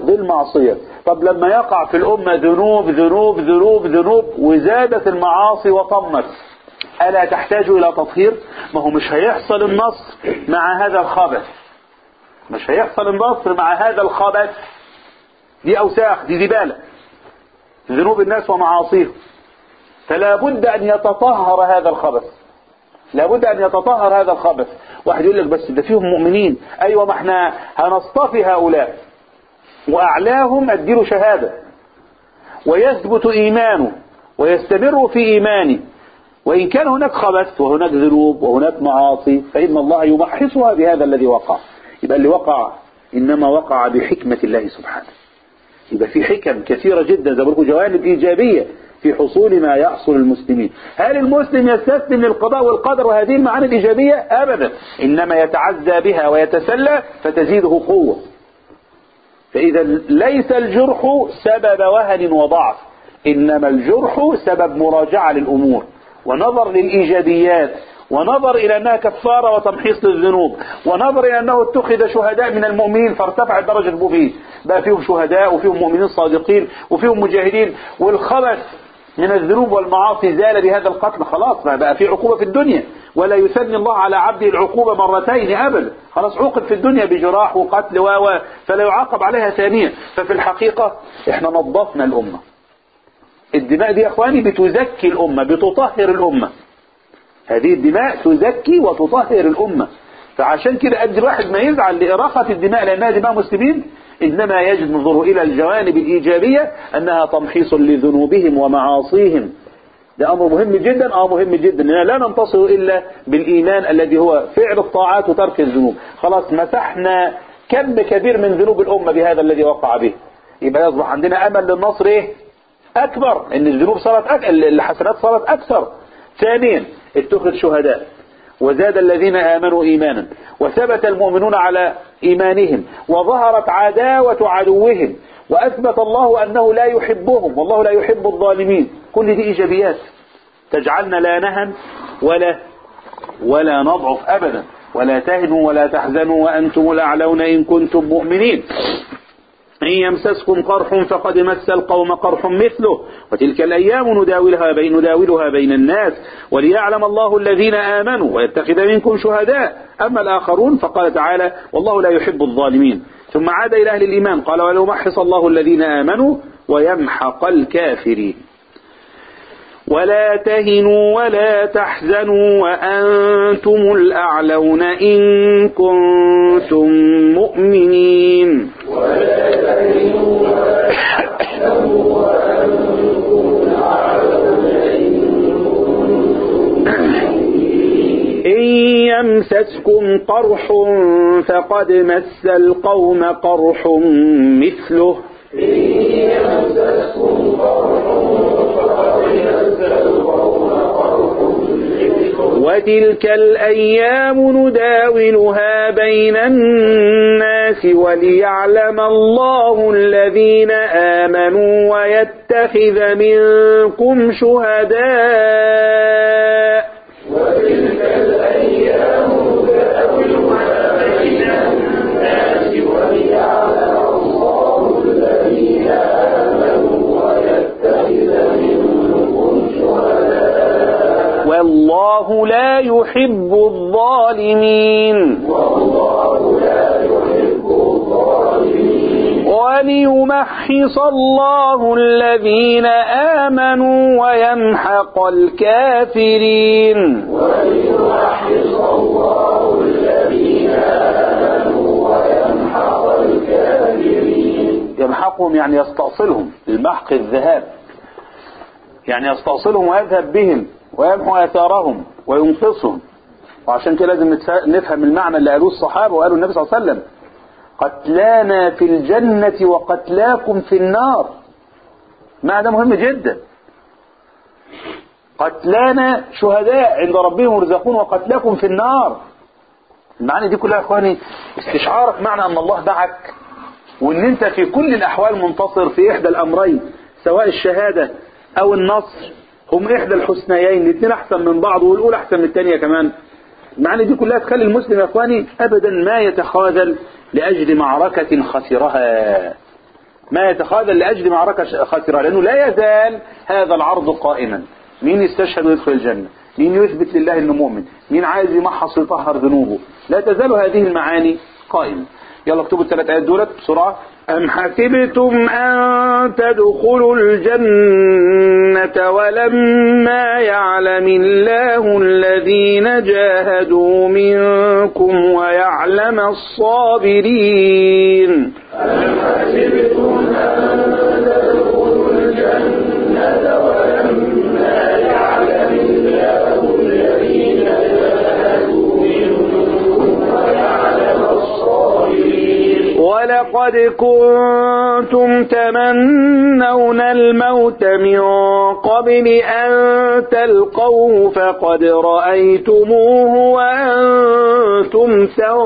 بالمعصية طب لما يقع في الأمة ذنوب ذنوب ذنوب ذنوب وزادت المعاصي وطمت ألا تحتاج إلى تطهير ما هو مش هيحصل النصر مع هذا الخبث مش هيحصل النصر مع هذا الخبث دي أوساخ دي زبالة ذنوب الناس ومعاصيهم فلا بد أن يتطهر هذا الخبث لا بد أن يتطهر هذا الخبث واحد يقول لك بس ده فيهم مؤمنين أيوة ما احنا هنصطفي هؤلاء وأعلاهم أديله شهادة ويثبت إيمانه ويستمر في إيمانه وإن كان هناك خبث وهناك ذنوب وهناك معاصي فإن الله يمحصها بهذا الذي وقع يبقى اللي وقع إنما وقع بحكمة الله سبحانه يبقى في حكم كثيرة جدا زي ما بقول جوانب إيجابية في حصول ما يحصل المسلمين هل المسلم يستسلم للقضاء والقدر وهذه المعاني الإيجابية أبدا إنما يتعزى بها ويتسلى فتزيده قوة فإذا ليس الجرح سبب وهن وضعف إنما الجرح سبب مراجعة للأمور ونظر للإيجابيات ونظر إلى أنها كفارة وتمحيص للذنوب ونظر إلى أنه اتخذ شهداء من المؤمنين فارتفعت درجة به بقى فيهم شهداء وفيهم مؤمنين صادقين وفيهم مجاهدين والخبث من الذنوب والمعاصي زال بهذا القتل خلاص ما بقى في عقوبة في الدنيا ولا يثني الله على عبده العقوبة مرتين أبدا خلاص عوقب في الدنيا بجراح وقتل و فلا يعاقب عليها ثانيا ففي الحقيقة احنا نظفنا الأمة الدماء دي يا اخواني بتزكي الأمة بتطهر الأمة هذه الدماء تزكي وتطهر الأمة فعشان كده قد الواحد ما يزعل لإراقة الدماء لأنها دماء مسلمين إنما يجب نظره إلى الجوانب الإيجابية أنها تمحيص لذنوبهم ومعاصيهم ده أمر مهم جدا أو مهم جدا لأننا لا ننتصر إلا بالإيمان الذي هو فعل الطاعات وترك الذنوب خلاص مسحنا كم كبير من ذنوب الأمة بهذا الذي وقع به يبقى يصبح عندنا أمل للنصر إيه أكبر إن الذنوب صارت أك... الحسنات صارت أكثر ثانيا اتخذ شهداء وزاد الذين آمنوا إيمانا وثبت المؤمنون على إيمانهم وظهرت عداوة عدوهم وأثبت الله أنه لا يحبهم والله لا يحب الظالمين كل دي إيجابيات تجعلنا لا نهن ولا ولا نضعف أبدا ولا تهنوا ولا تحزنوا وأنتم الأعلون إن كنتم مؤمنين إن يمسسكم قرح فقد مس القوم قرح مثله وتلك الأيام نداولها بين نداولها بين الناس وليعلم الله الذين آمنوا ويتخذ منكم شهداء أما الآخرون فقال تعالى والله لا يحب الظالمين ثم عاد إلى أهل الإيمان قال وليمحص الله الذين آمنوا ويمحق الكافرين ولا تهنوا ولا تحزنوا وأنتم الأعلون إن كنتم مؤمنين ولا تهنوا ولا تحزنوا وأنتم الأعلون إن يمسسكم قرح فقد مس القوم قرح مثله إن يمسسكم قرح فقد مس القوم قرح مثله وتلك الأيام نداولها بين الناس وليعلم الله الذين آمنوا ويتخذ منكم شهداء وتلك الأيام نداولها بين الناس وليعلم الله الذين آمنوا ويتخذ منكم شهداء والله لا يحب الظالمين والله لا يحب الظالمين وليمحص الله الذين آمنوا ويمحق الكافرين وليمحص الله الذين آمنوا ويمحق الكافرين يمحقهم يعني يستأصلهم المحق الذهاب يعني يستأصلهم ويذهب بهم ويمحو آثارهم وينقصهم وعشان كده لازم نتف- نفهم المعنى اللي قالوه الصحابة وقالوا النبي صلى الله عليه وسلم قتلانا في الجنة وقتلاكم في النار معنى ده مهم جدا قتلانا شهداء عند ربهم يرزقون وقتلاكم في النار المعاني دي كلها يا اخواني استشعارك معنى ان الله دعك وان انت في كل الاحوال منتصر في احدى الامرين سواء الشهادة او النصر هم احدى الحسنيين الاثنين احسن من بعض والاولى احسن من الثانية كمان المعاني دي كلها تخلي المسلم يا اخواني ابدا ما يتخاذل لاجل معركة خسرها ما يتخاذل لأجل معركة خاسرة لأنه لا يزال هذا العرض قائما مين يستشهد ويدخل الجنة مين يثبت لله انه مؤمن مين عايز يمحص ويطهر ذنوبه لا تزال هذه المعاني قائمة يلا اكتبوا الثلاث آيات دولت بسرعة أم حسبتم أن تدخلوا الجنة ولما يعلم الله الذين جاهدوا منكم ويعلم الصابرين أم حسبتم أن تدخلوا الجنة ولما يعلم الله الذين جاهدوا منكم ويعلم الصابرين ولقد كنتم تمنون الموت من قبل أن تلقوه فقد رأيتموه وأنتم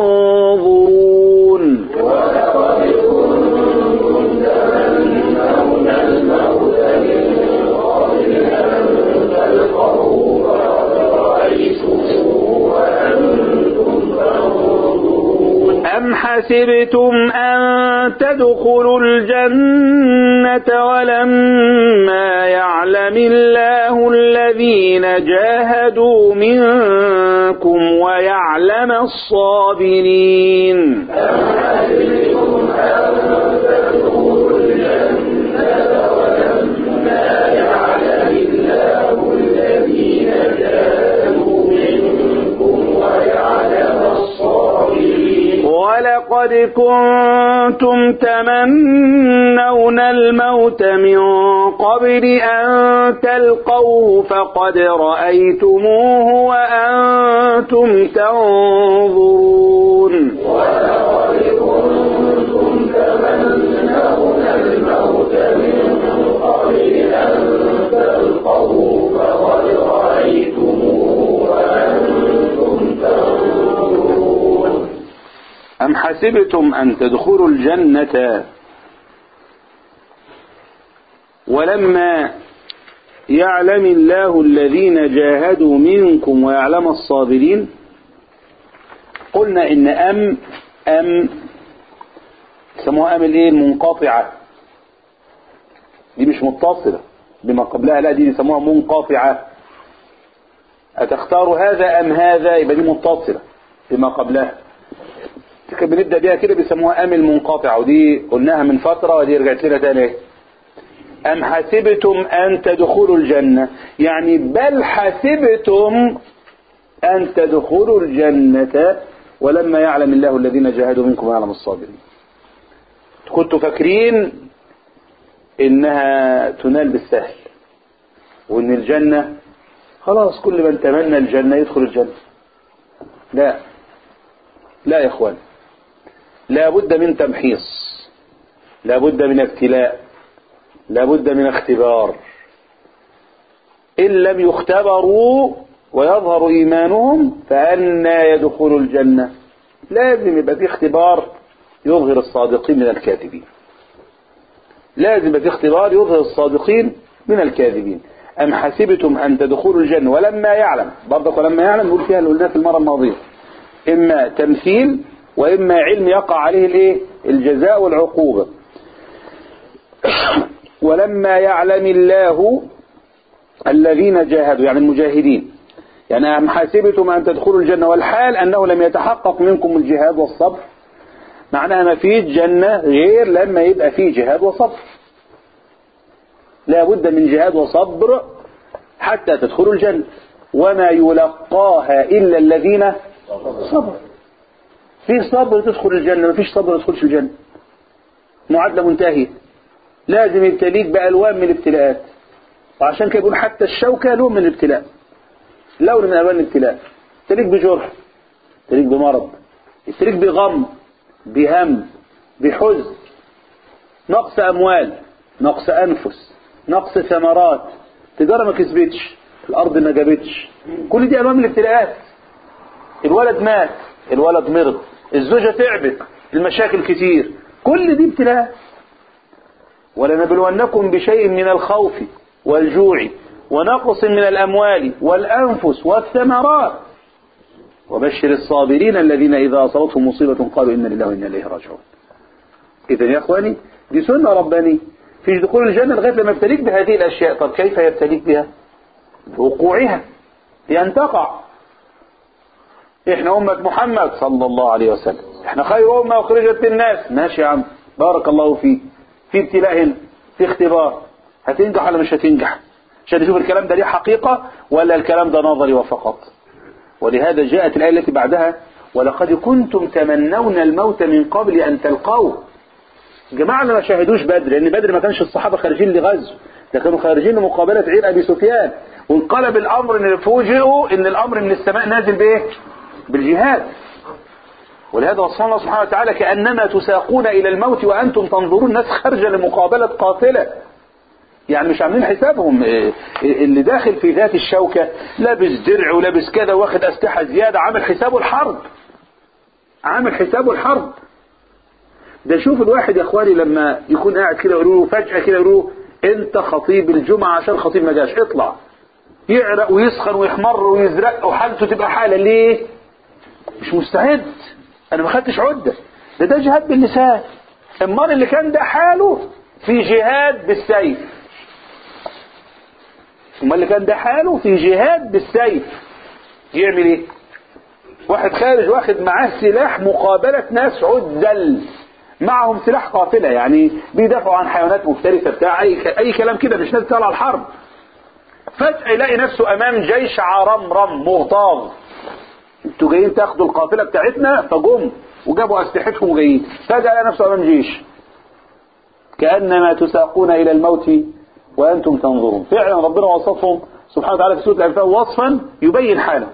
تنظرون ولقد كنتم تمنون الموت من قبل أن تلقوه فقد رأيتموه وأنتم تنظرون أم حسبتم أن تدخلوا الجنة ولما يعلم الله الذين جاهدوا منكم ويعلم الصابرين أم حسبتم أن تدخلوا الجنة ولما يعلم الله الذين جاهدوا منكم ويعلم الصابرين ولقد كنتم تمنون الموت من قبل أن تلقوه فقد رأيتموه وأنتم تنظرون ولقد كنتم تمنون الموت من قبل أن تلقوه فقد رأيتموه وأنتم تنظرون أم حسبتم أن تدخلوا الجنة ولما يعلم الله الذين جاهدوا منكم ويعلم الصابرين قلنا إن أم أم سموها أم الإيه المنقطعة دي مش متصلة بما قبلها لا دي يسموها منقطعة أتختار هذا أم هذا يبقى دي متصلة بما قبلها كان بنبدأ بيها كده بيسموها أم المنقطعة ودي قلناها من فترة ودي رجعت لنا تاني أم حسبتم أن تدخلوا الجنة يعني بل حسبتم أن تدخلوا الجنة ولما يعلم الله الذين جاهدوا منكم ويعلم الصابرين كنتوا فاكرين إنها تنال بالسهل وإن الجنة خلاص كل من تمنى الجنة يدخل الجنة لا لا يا اخوان لا بد من تمحيص لا بد من ابتلاء لا بد من اختبار إن لم يختبروا ويظهر إيمانهم فأنا يدخلوا الجنة لازم يبقى في اختبار يظهر الصادقين من الكاذبين لازم يبقى في اختبار يظهر الصادقين من الكاذبين أم حسبتم أن تدخلوا الجنة ولما يعلم برضك ولما يعلم نقول فيها اللي قلناها في المرة الماضية إما تمثيل وإما علم يقع عليه الإيه الجزاء والعقوبة ولما يعلم الله الذين جاهدوا يعني المجاهدين يعني أم حسبتم أن تدخلوا الجنة والحال أنه لم يتحقق منكم الجهاد والصبر معناها ما فيش جنة غير لما يبقى فيه جهاد وصبر لا بد من جهاد وصبر حتى تدخلوا الجنة وما يلقاها إلا الذين صبر في صبر تدخل الجنة ما فيش صبر ما تدخلش الجنة معادلة منتهية لازم يبتليك بألوان من الابتلاءات وعشان كده يقول حتى الشوكة لون من الابتلاء لون من ألوان الابتلاء يبتليك بجرح يبتليك بمرض يبتليك بغم بهم بحزن نقص أموال نقص أنفس نقص ثمرات تجارة ما كسبتش الأرض ما جابتش كل دي ألوان من الابتلاءات الولد مات الولد مرض الزوجة تعبت المشاكل كتير كل دي ابتلاءات ولنبلونكم بشيء من الخوف والجوع ونقص من الأموال والأنفس والثمرات وبشر الصابرين الذين إذا أصابتهم مصيبة قالوا إن لله وإنا إليه راجعون إذا يا أخواني دي سنة ربانية فيش دخول الجنة لغاية لما يبتليك بهذه الأشياء طب كيف يبتليك بها بوقوعها بأن تقع احنا أمة محمد صلى الله عليه وسلم احنا خير أمة أخرجت للناس ماشي يا عم بارك الله فيك في ابتلاء هنا في اختبار هتنجح ولا مش هتنجح عشان نشوف الكلام ده ليه حقيقة ولا الكلام ده نظري وفقط ولهذا جاءت الآية التي بعدها ولقد كنتم تمنون الموت من قبل أن تلقوه جماعة اللي ما شاهدوش بدر لأن بدر ما كانش الصحابة خارجين لغزو ده كانوا خارجين لمقابلة عير أبي سفيان وانقلب الأمر إن فوجئوا إن الأمر من السماء نازل بإيه؟ بالجهاد ولهذا وصفنا الله سبحانه وتعالى كأنما تساقون إلى الموت وأنتم تنظرون ناس خارجة لمقابلة قاتلة يعني مش عاملين حسابهم إيه، اللي داخل في ذات الشوكة لابس درع ولابس كذا واخد أسلحة زيادة عامل حسابه الحرب عامل حسابه الحرب ده شوف الواحد يا اخواني لما يكون قاعد كده يقولوا له فجأة كده يقولوا له انت خطيب الجمعة عشان خطيب ما جاش اطلع يعرق ويسخن ويحمر ويزرق وحالته تبقى حالة ليه مش مستعد انا ما خدتش عدة ده ده جهاد باللسان امال اللي كان ده حاله في جهاد بالسيف امال اللي كان ده حاله في جهاد بالسيف يعمل ايه واحد خارج واخد معاه سلاح مقابلة ناس عدل معهم سلاح قافلة يعني بيدافعوا عن حيوانات مفترسة بتاع أي, أي كلام كده مش ناس على الحرب فجأة يلاقي نفسه أمام جيش عرمرم مغتاظ انتوا جايين تاخدوا القافلة بتاعتنا فجم وجابوا أسلحتهم وجايين فجأة لقى نفسه أمام جيش كأنما تساقون إلى الموت وأنتم تنظرون فعلا ربنا وصفهم سبحانه وتعالى في سورة الأنفال وصفا يبين حاله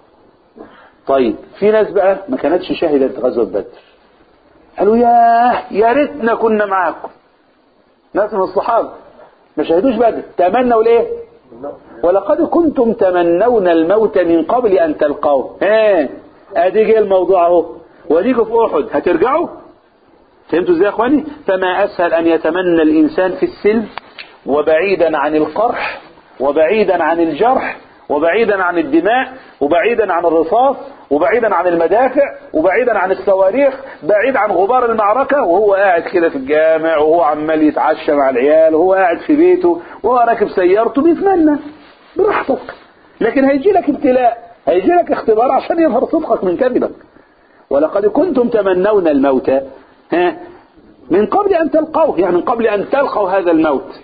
طيب في ناس بقى ما كانتش شهدت غزوة بدر قالوا ياه يا ريتنا كنا معاكم ناس من الصحابة ما شهدوش بدر تمنوا ليه ولقد كنتم تمنون الموت من قبل ان تلقوه ها ادي جه الموضوع اهو وديكوا في احد هترجعوا فهمتوا ازاي يا اخواني فما اسهل ان يتمنى الانسان في السلم وبعيدا عن القرح وبعيدا عن الجرح وبعيدا عن الدماء وبعيدا عن الرصاص وبعيدا عن المدافع وبعيدا عن الصواريخ بعيد عن غبار المعركة وهو قاعد كده في الجامع وهو عمال يتعشى مع العيال وهو قاعد في بيته وهو راكب سيارته بيتمنى براحتك لكن هيجي لك ابتلاء هيجي لك اختبار عشان يظهر صدقك من كذبك ولقد كنتم تمنون الموت ها من قبل أن تلقوه يعني من قبل أن تلقوا هذا الموت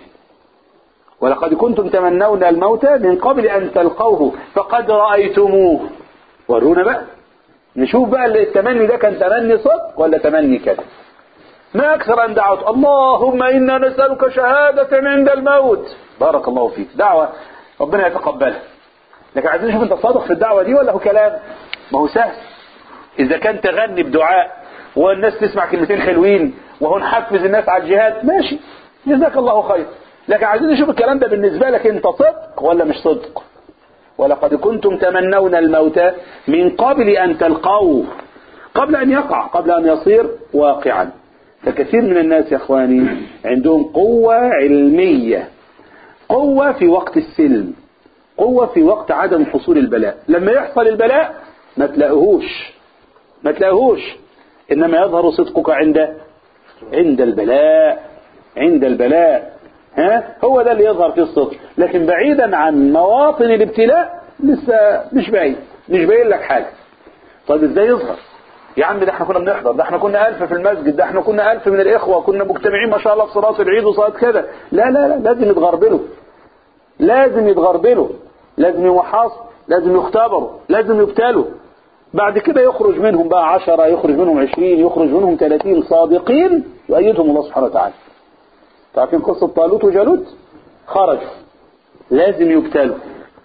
ولقد كنتم تمنون الموت من قبل أن تلقوه فقد رأيتموه ورونا بقى نشوف بقى التمني ده كان تمني صدق ولا تمني كذب ما أكثر أن دعوت اللهم إنا نسألك شهادة عند الموت بارك الله فيك دعوة ربنا يتقبلها لكن عايزين نشوف انت صادق في الدعوة دي ولا هو كلام ما هو سهل إذا كان تغني بدعاء والناس تسمع كلمتين حلوين وهو نحفز الناس على الجهاد ماشي جزاك الله خير لكن عايزين نشوف الكلام ده بالنسبة لك انت صدق ولا مش صدق ولقد كنتم تمنون الموت من قبل أن تلقوه قبل أن يقع قبل أن يصير واقعا فكثير من الناس يا أخواني عندهم قوة علمية قوة في وقت السلم قوة في وقت عدم حصول البلاء لما يحصل البلاء ما تلاقيهوش ما تلاقيهوش إنما يظهر صدقك عند عند البلاء عند البلاء ها هو ده اللي يظهر فيه الصدق لكن بعيدا عن مواطن الابتلاء لسه مش باين مش باين لك حاجة طيب ازاي يظهر يا عم ده احنا كنا بنحضر ده احنا كنا ألف في المسجد ده احنا كنا ألف من الإخوة كنا مجتمعين ما شاء الله في صلاة العيد وصلاة كذا لا لا لا لازم يتغربلوا لازم يتغربلوا لازم يوحصوا لازم يختبروا لازم يبتلوا بعد كده يخرج منهم بقى عشرة يخرج منهم عشرين يخرج منهم ثلاثين صادقين يؤيدهم الله سبحانه وتعالى تعرفين قصة طالوت وجالوت خرجوا لازم يبتلوا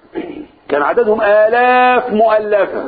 كان عددهم آلاف مؤلفة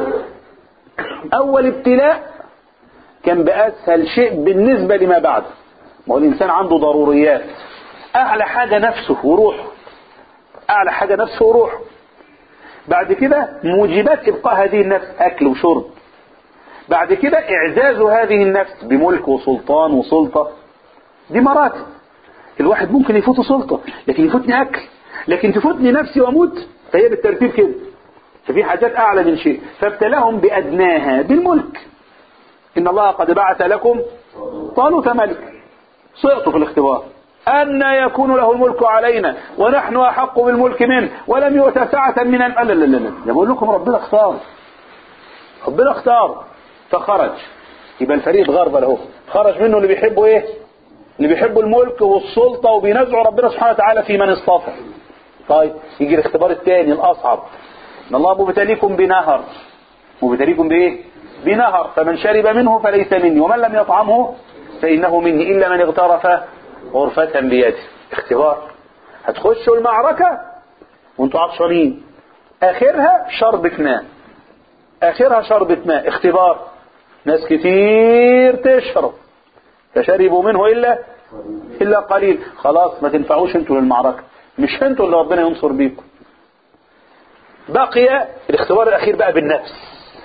أول ابتلاء كان بأسهل شيء بالنسبة لما بعده ما هو الإنسان عنده ضروريات أعلى حاجة نفسه وروحه أعلى حاجة نفسه وروحه بعد كده موجبات إبقاء هذه النفس أكل وشرب بعد كده إعزاز هذه النفس بملك وسلطان وسلطة دي مراتب الواحد ممكن يفوته سلطة لكن يفوتني أكل لكن تفوتني نفسي وأموت فهي بالترتيب كده ففي حاجات أعلى من شيء فابتلاهم بأدناها بالملك إن الله قد بعث لكم طالوت ملك سقطوا في الاختبار أن يكون له الملك علينا ونحن أحق بالملك منه ولم يؤت سعة من ال... لا لا لا لا يا بقول لكم ربنا اختار ربنا اختار فخرج يبقى الفريق اتغرب له خرج منه اللي بيحبوا ايه اللي بيحبوا الملك والسلطة وبينازعوا ربنا سبحانه وتعالى في من اصطفى طيب يجي الاختبار الثاني الأصعب ان الله مبتليكم بنهر مبتليكم بايه بنهر فمن شرب منه فليس مني ومن لم يطعمه فإنه مني إلا من اغترف غرفة بيده اختبار هتخشوا المعركة وانتوا عطشانين آخرها شربة ماء آخرها شربة ماء اختبار ناس كتير تشرب فشربوا منه إلا إلا قليل خلاص ما تنفعوش انتوا للمعركة مش انتوا اللي ربنا ينصر بيكم بقي الاختبار الأخير بقى بالنفس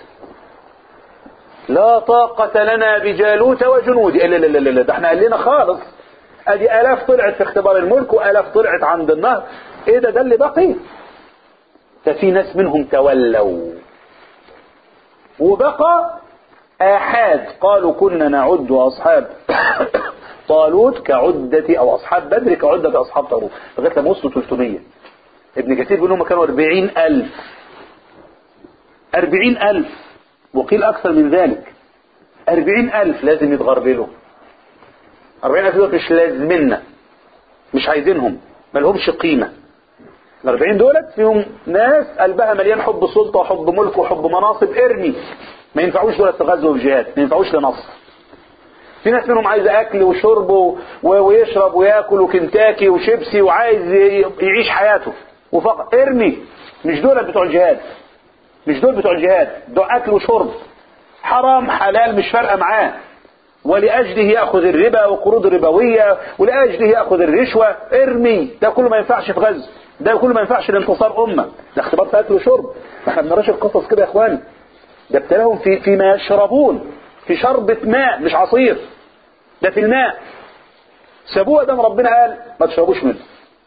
لا طاقة لنا بجالوت وجنوده لا لا لا لا ده احنا قال لنا خالص ادي الاف طلعت في اختبار الملك والاف طلعت عند النهر ايه ده ده اللي بقي ففي ناس منهم تولوا وبقى آحاد قالوا كنا نعد أصحاب طالوت كعدة أو أصحاب بدر كعدة أصحاب طالوت لغاية لما وصلوا 300 ابن كثير بيقول لهم كانوا 40 ألف 40 ألف وقيل أكثر من ذلك 40 ألف لازم يتغربلوا 40 ألف دول مش لازمنا مش عايزينهم ما لهمش قيمة ال 40 دولت فيهم ناس قلبها مليان حب سلطة وحب ملك وحب مناصب ارمي ما ينفعوش دولت في غزو وجهاد ما ينفعوش لنصر في ناس منهم عايز اكل وشرب و... ويشرب وياكل وكنتاكي وشيبسي وعايز ي- يعيش حياته وفقط ارمي مش دول بتوع الجهاد مش دول بتوع الجهاد دول اكل وشرب حرام حلال مش فارقه معاه ولأجله يأخذ الربا وقروض ربوية ولأجله يأخذ الرشوة ارمي ده كله ما ينفعش في غزو ده كله ما ينفعش لانتصار أمة ده اختبار في أكل وشرب ما احنا بنراش القصص كده يا إخواني ده ابتلاهم في فيما يشربون في شربة ماء مش عصير ده في الماء سابوه دام ربنا قال ما تشربوش منه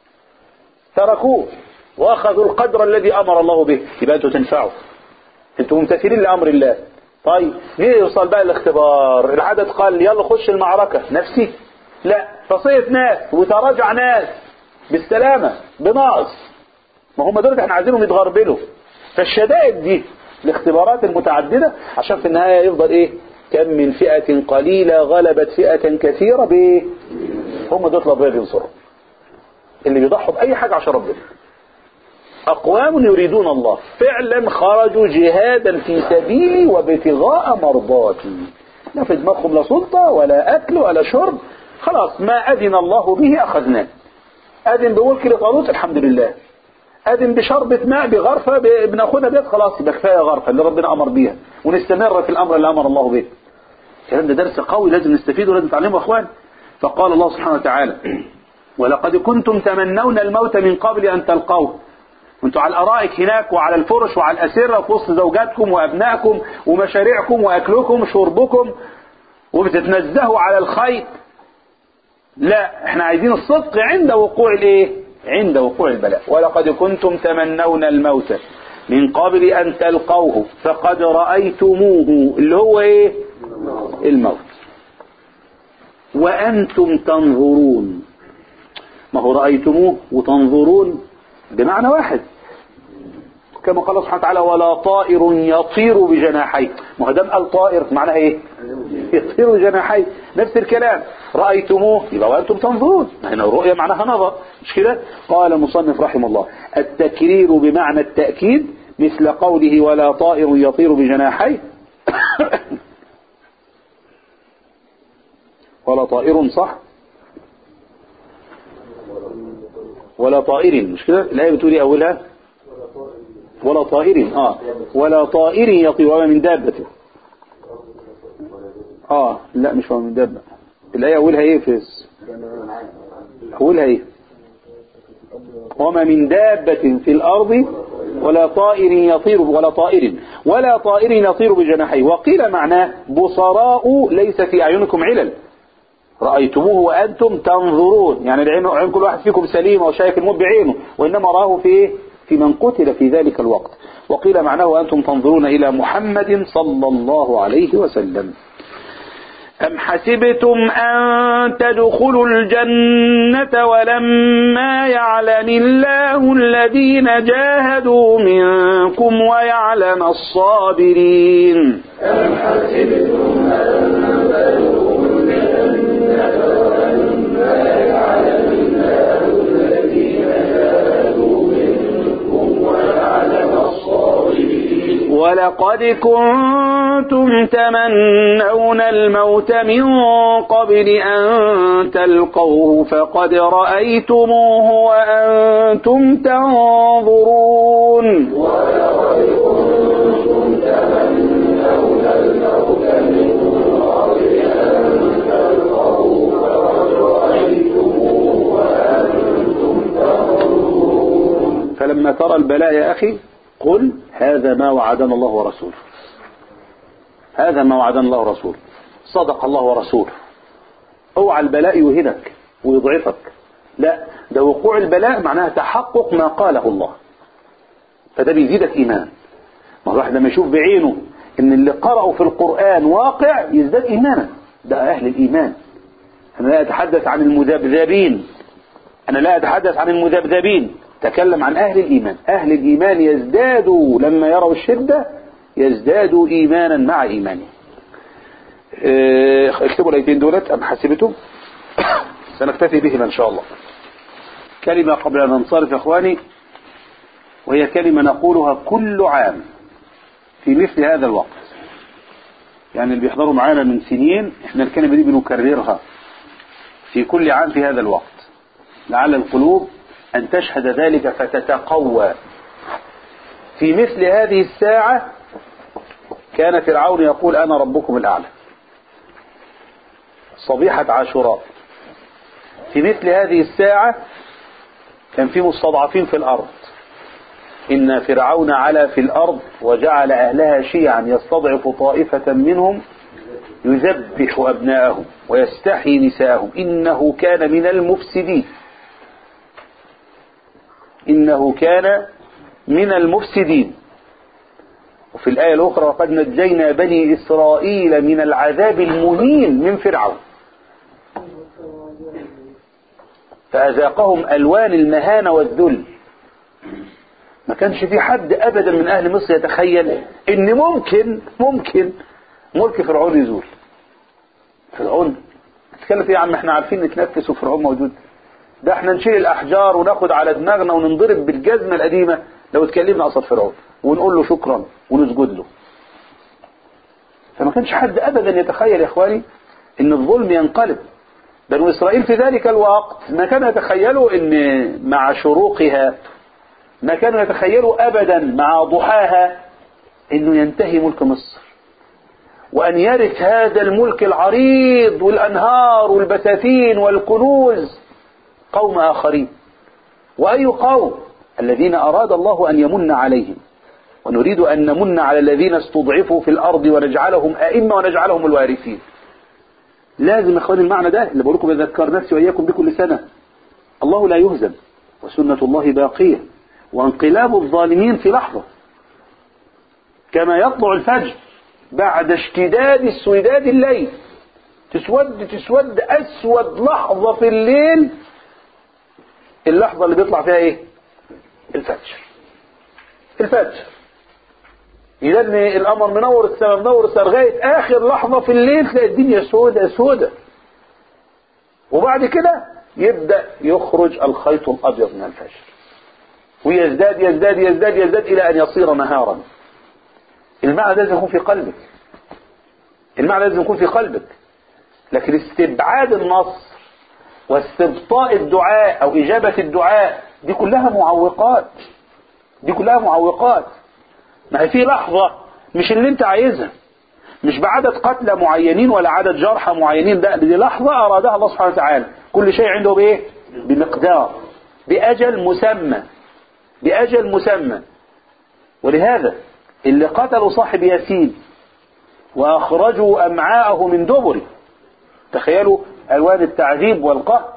تركوه واخذوا القدر الذي امر الله به يبقى انتوا تنفعوا انتوا ممتثلين لامر الله طيب مين يوصل بقى الاختبار العدد قال يلا خش المعركة نفسي لا فصيت ناس وتراجع ناس بالسلامة بناقص ما هم دول احنا عايزينهم يتغربلوا فالشدائد دي الاختبارات المتعددة عشان في النهاية يفضل ايه كم من فئة قليلة غلبت فئة كثيرة بايه هم دول ربنا بينصرهم اللي بيضحوا بأي حاجة عشان ربنا أقوام يريدون الله فعلا خرجوا جهادا في سبيلي وابتغاء مرضاتي لا في دماغهم لا سلطة ولا أكل ولا شرب خلاص ما أذن الله به أخذناه أذن بملك لطالوت الحمد لله أذن بشربة ماء بغرفة ب- بناخدها بيت خلاص يبقى كفاية غرفة اللي ربنا أمر بيها ونستمر في الأمر اللي أمر الله به الكلام ده درس قوي لازم نستفيده ولازم نتعلمه يا أخوان فقال الله سبحانه وتعالى ولقد كنتم تمنون الموت من قبل أن تلقوه وانتوا على الارائك هناك وعلى الفرش وعلى الاسره في وسط زوجاتكم وابنائكم ومشاريعكم واكلكم وشربكم وبتتنزهوا على الخيط لا احنا عايزين الصدق عند وقوع الايه عند وقوع البلاء ولقد كنتم تمنون الموت من قبل ان تلقوه فقد رايتموه اللي هو ايه الموت وانتم تنظرون ما هو رايتموه وتنظرون بمعنى واحد كما قال الله سبحانه وتعالى ولا طائر يطير بجناحيه ما هو دام قال طائر معناها ايه يطير بجناحيه نفس الكلام رأيتموه يبقى وأنتم تنظرون هنا الرؤية معناها نظر مش كده قال المصنف رحمه الله التكرير بمعنى التأكيد مثل قوله ولا طائر يطير بجناحيه ولا طائر صح ولا طائر مش كده الآية بتقولي أولها ولا طائر اه ولا طائر يطير وما من دابة اه لا مش وما من دابة الآية أولها ايه في أولها ايه وما من دابة في الأرض ولا طائر يطير ولا طائر ولا طائر يطير بجناحيه وقيل معناه بصراء ليس في أعينكم علل رأيتموه وأنتم تنظرون يعني العين عين كل واحد فيكم سليم وشايف الموت بعينه وإنما راه في إيه؟ في من قتل في ذلك الوقت وقيل معناه وأنتم تنظرون إلى محمد صلى الله عليه وسلم أم حسبتم أن تدخلوا الجنة ولما يعلم الله الذين جاهدوا منكم ويعلم الصابرين أم حسبتم أن تدخلوا الجنة ولما يعلم الله الذين جاهدوا منكم ويعلم الصابرين ولقد كنتم تمنون الموت من قبل أن تلقوه فقد رأيتموه وأنتم تنظرون ولقد كنتم تمنون الموت من قبل أن تلقوه فقد رأيتموه وأنتم تنظرون فلما ترى البلاء يا أخي قل هذا ما وعدنا الله ورسوله هذا ما وعدنا الله ورسوله صدق الله ورسوله اوعى البلاء يهنك ويضعفك لا ده وقوع البلاء معناها تحقق ما قاله الله فده بيزيدك إيمان ما الواحد لما يشوف بعينه ان اللي قرأوا في القرآن واقع يزداد إيمانا ده أهل الإيمان أنا لا أتحدث عن المذبذبين أنا لا أتحدث عن المذبذبين تكلم عن أهل الإيمان أهل الإيمان يزدادوا لما يروا الشدة يزدادوا إيمانا مع إيمانهم اه، اكتبوا الأيتين دولت أم حسبتم سنكتفي بهما إن شاء الله كلمة قبل أن ننصرف يا إخواني وهي كلمة نقولها كل عام في مثل هذا الوقت يعني اللي بيحضروا معانا من سنين احنا الكلمة دي بنكررها في كل عام في هذا الوقت لعل القلوب أن تشهد ذلك فتتقوى في مثل هذه الساعة كان فرعون يقول أنا ربكم الأعلى صبيحة عاشوراء في مثل هذه الساعة كان في مستضعفين في الأرض إن فرعون علا في الأرض وجعل أهلها شيعا يستضعف طائفة منهم يذبح أبناءهم ويستحيي نساءهم إنه كان من المفسدين إنه كان من المفسدين وفي الآية الأخرى وقد نجينا بني إسرائيل من العذاب المهين من فرعون فأذاقهم ألوان المهانة والذل ما كانش في حد أبدا من أهل مصر يتخيل إن ممكن ممكن ملك فرعون يزول فرعون تتكلم فيه يا عم احنا عارفين نتنفس وفرعون موجود ده احنا نشيل الأحجار وناخد على دماغنا وننضرب بالجزمة القديمة لو اتكلمنا قصاد فرعون ونقول له شكرا ونسجد له فما كانش حد أبدا يتخيل يا إخواني إن الظلم ينقلب بنو إسرائيل في ذلك الوقت ما كانوا يتخيلوا إن مع شروقها ما كانوا يتخيلوا أبدا مع ضحاها إنه ينتهي ملك مصر وأن يرث هذا الملك العريض والأنهار والبساتين والكنوز قوم آخرين وأي قوم الذين أراد الله أن يمن عليهم ونريد أن نمن على الذين استضعفوا في الأرض ونجعلهم أئمة ونجعلهم الوارثين لازم إخواني المعنى ده اللي بقول لكم بذكر نفسي وإياكم بكل سنة الله لا يهزم وسنة الله باقية وانقلاب الظالمين في لحظة كما يطلع الفجر بعد اشتداد اسوداد الليل تسود تسود أسود لحظة في الليل اللحظة اللي بيطلع فيها ايه الفجر الفجر إذا القمر منور السماء منور السماء لغاية آخر لحظة في الليل تلاقي الدنيا سودة سودة وبعد كده يبدأ يخرج الخيط الأبيض من الفجر ويزداد يزداد يزداد يزداد إلى أن يصير نهارا المعنى لازم يكون في قلبك المعنى لازم يكون في قلبك لكن استبعاد النصر واستبطاء الدعاء أو إجابة الدعاء دي كلها معوقات دي كلها معوقات ما هي في لحظة مش اللي انت عايزها مش بعدد قتلى معينين ولا عدد جرحى معينين ده دي لحظة أرادها الله سبحانه وتعالى كل شيء عنده بإيه بمقدار بأجل مسمى بأجل مسمى ولهذا اللي قتلوا صاحب ياسين وأخرجوا أمعاءه من دبره تخيلوا ألوان التعذيب والقهر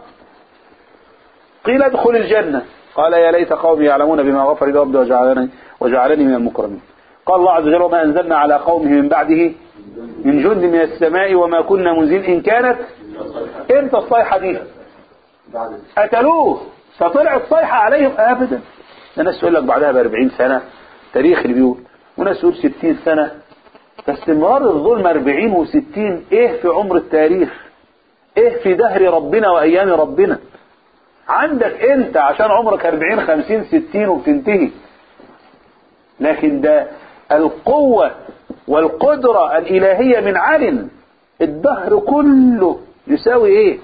قيل ادخل الجنة قال يا ليت قومي يعلمون بما غفر لي ربي وجعلني, وجعلني من المكرمين قال الله عز وجل وما أنزلنا على قومه من بعده من جند من السماء وما كنا منزلين إن كانت امتى الصيحة دي قتلوه فطلعت صيحة عليهم أبدا ده ناس يقول لك بعدها ب 40 سنة تاريخ اللي بيقول وناس يقول 60 سنة فاستمرار الظلم 40 و60 ايه في عمر التاريخ ايه في دهر ربنا وايام ربنا عندك انت عشان عمرك 40 50 60 وبتنتهي لكن ده القوة والقدرة الإلهية من علم الدهر كله يساوي ايه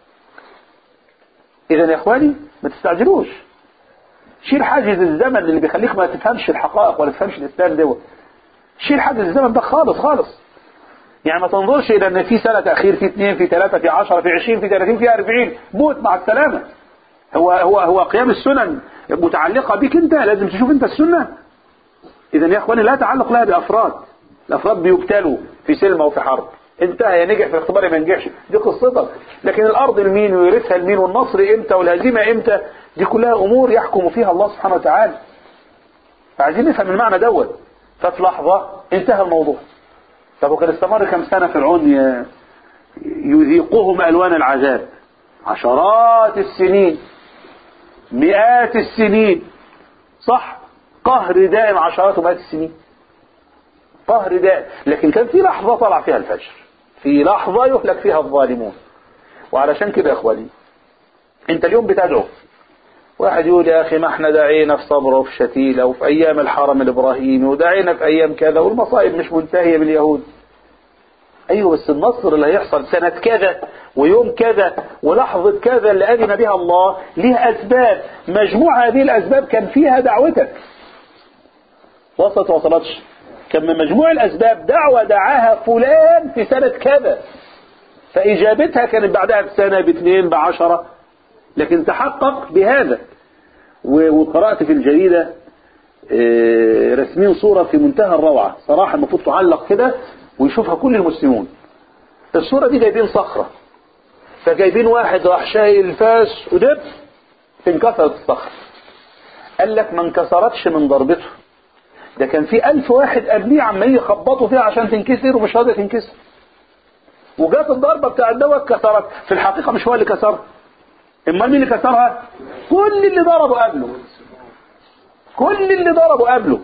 اذا يا اخواني ما تستعجلوش شيل حاجز الزمن اللي بيخليك ما تفهمش الحقائق ولا تفهمش الاسلام دوت شيل حاجز الزمن ده خالص خالص يعني ما تنظرش الى ان في سنة تأخير في اثنين في ثلاثة في عشرة في عشرين في ثلاثين في أربعين موت مع السلامة هو هو هو قيام السنن متعلقة بك انت لازم تشوف انت السنة اذا يا اخواني لا تعلق لها بافراد الافراد بيبتلوا في سلمة وفي حرب انتهى يا نجح في الاختبار يا ما نجحش دي قصتك لكن الارض لمين ويورثها لمين والنصر امتى والهزيمة امتى دي كلها امور يحكم فيها الله سبحانه وتعالى فعايزين نفهم المعنى دوت ففي لحظة انتهى الموضوع طب وكان استمر كم سنة فرعون ي- يذيقهم ألوان العذاب عشرات السنين مئات السنين صح قهر دائم عشرات ومئات السنين قهر دائم لكن كان في لحظة طلع فيها الفجر في لحظة يهلك فيها الظالمون وعلشان كده يا اخواني انت اليوم بتدعو واحد يقول يا اخي ما احنا دعينا في صبر وفي شتيلة وفي ايام الحرم الابراهيمي ودعينا في ايام كذا والمصائب مش منتهية باليهود ايوه بس النصر اللي هيحصل سنة كذا ويوم كذا ولحظة كذا اللي اذن بها الله ليها اسباب مجموع هذه الاسباب كان فيها دعوتك وصلت وصلتش كان من مجموع الاسباب دعوة دعاها فلان في سنة كذا فاجابتها كانت بعدها بسنة باثنين بعشرة لكن تحقق بهذا و- وقرأت في الجريدة آه، رسمين صورة في منتهى الروعة صراحة المفروض تعلق كده ويشوفها كل المسلمون الصورة دي جايبين صخرة فجايبين واحد راح شايل الفاس ودب انكسرت الصخرة قال لك ما انكسرتش من ضربته ده كان في ألف واحد قبليه عمال يخبطوا فيها عشان تنكسر ومش راضية تنكسر وجات الضربة بتاع الدواء كسرت في الحقيقة مش هو اللي كسرها امال مين اللي كسرها كل اللي ضربوا قبله كل اللي ضربوا قبله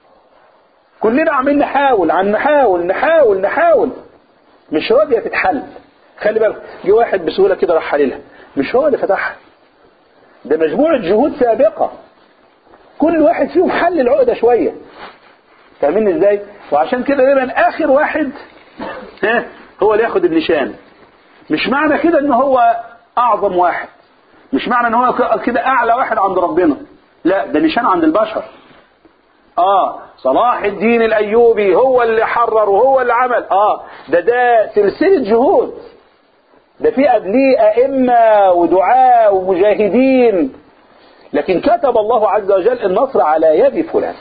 كلنا عمالين نحاول عن نحاول نحاول نحاول مش راضيه تتحل خلي بالك جه واحد بسهوله كده راح حللها مش هو اللي فتحها ده مجموعه جهود سابقه كل واحد فيهم حل العقده شويه فاهمين ازاي وعشان كده دايما اخر واحد ها هو اللي ياخد النشان مش معنى كده ان هو اعظم واحد مش معنى ان هو ك- كده اعلى واحد عند ربنا لا ده نشان عند البشر اه صلاح الدين الايوبي هو اللي حرر وهو اللي عمل اه ده ده سلسله جهود ده في قبليه ائمه ودعاء ومجاهدين لكن كتب الله عز وجل النصر على يد فلان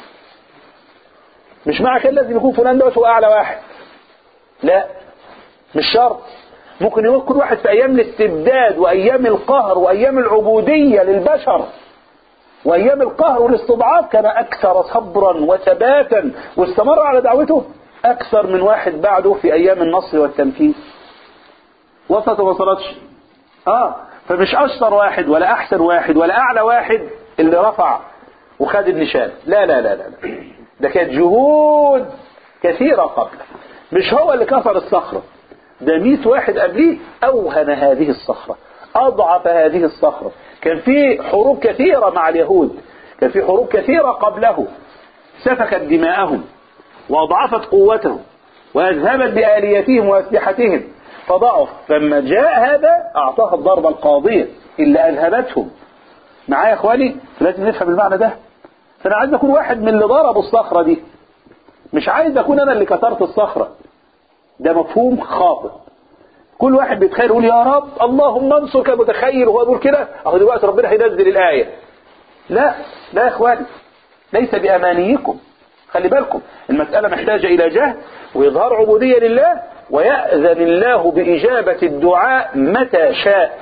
مش معنى كده لازم يكون فلان دوت هو اعلى واحد لا مش شرط ممكن يكون كل واحد في ايام الاستبداد وايام القهر وايام العبوديه للبشر وايام القهر والاستضعاف كان اكثر صبرا وثباتا واستمر على دعوته اكثر من واحد بعده في ايام النصر والتمكين وصلت وما وصلتش اه فمش اشطر واحد ولا احسن واحد ولا اعلى واحد اللي رفع وخد النشان لا لا لا لا, لا. ده كانت جهود كثيرة قبله مش هو اللي كسر الصخرة ده مئة واحد قبليه أوهن هذه الصخرة أضعف هذه الصخرة كان في حروب كثيرة مع اليهود كان في حروب كثيرة قبله سفكت دماءهم وأضعفت قوتهم وأذهبت بآليتهم وأسلحتهم فضعف لما جاء هذا أعطاها الضربة القاضية اللي أذهبتهم معايا يا إخواني لازم نفهم المعنى ده فأنا عايز أكون واحد من اللي ضربوا الصخرة دي مش عايز أكون أنا اللي كسرت الصخرة ده مفهوم خاطئ كل واحد بيتخيل يقول يا رب اللهم انصر كان متخيل وهو يقول كده اهو دلوقتي ربنا هينزل الآية لا لا يا اخواني ليس بأمانيكم خلي بالكم المسألة محتاجة إلى جهد وإظهار عبودية لله ويأذن الله بإجابة الدعاء متى شاء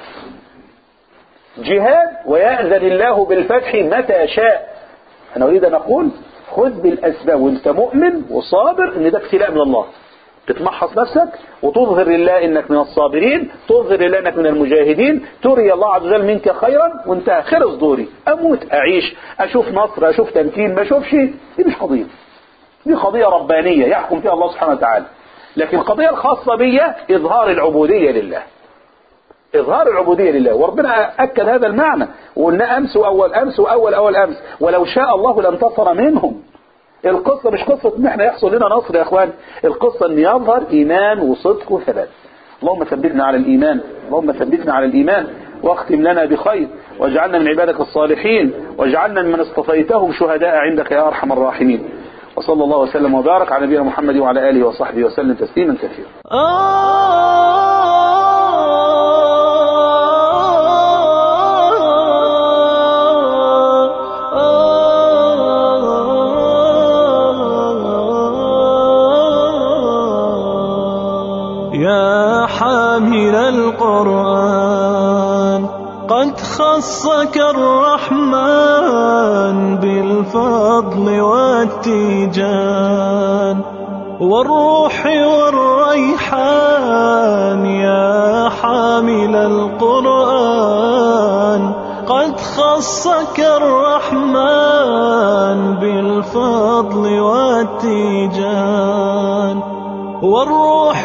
جهاد ويأذن الله بالفتح متى شاء أنا أريد أن أقول خذ بالأسباب وأنت مؤمن وصابر إن ده ابتلاء من الله تتمحص نفسك وتظهر لله انك من الصابرين تظهر لله انك من المجاهدين تري الله عز وجل منك خيرا وانتهى خلص دوري اموت اعيش اشوف نصر اشوف تمكين ما اشوفش دي مش قضيه دي قضيه ربانيه يحكم فيها الله سبحانه وتعالى لكن القضيه الخاصه بي اظهار العبوديه لله إظهار العبودية لله وربنا أكد هذا المعنى وقلنا أمس وأول أمس وأول أول أمس ولو شاء الله لانتصر منهم القصة مش قصة إن إحنا يحصل لنا نصر يا إخوان القصة إن يظهر إيمان وصدق وثبات اللهم ثبتنا على الإيمان اللهم ثبتنا على الإيمان واختم لنا بخير واجعلنا من عبادك الصالحين واجعلنا من اصطفيتهم شهداء عندك يا أرحم الراحمين وصلى الله وسلم وبارك على نبينا محمد وعلى آله وصحبه وسلم تسليما كثيرا يا حامل القرآن قد خصك الرحمن بالفضل والتيجان والروح والريحان يا حامل القرآن قد خصك الرحمن بالفضل والتيجان والروح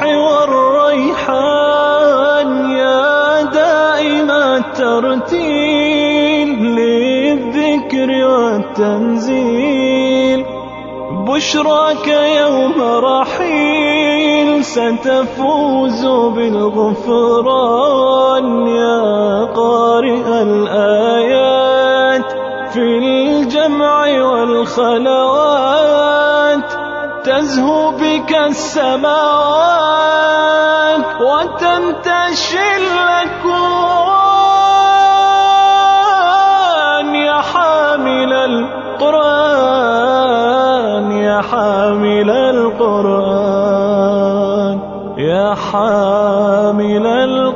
والريحان يا دائم الترتيل للذكر والتنزيل بشراك يوم رحيل ستفوز بالغفران يا قارئ الآيات في الجمع والخلوات تزهو بك السماوات وتنتشي الأكوان يا حامل القرآن يا حامل القرآن يا حامل القرآن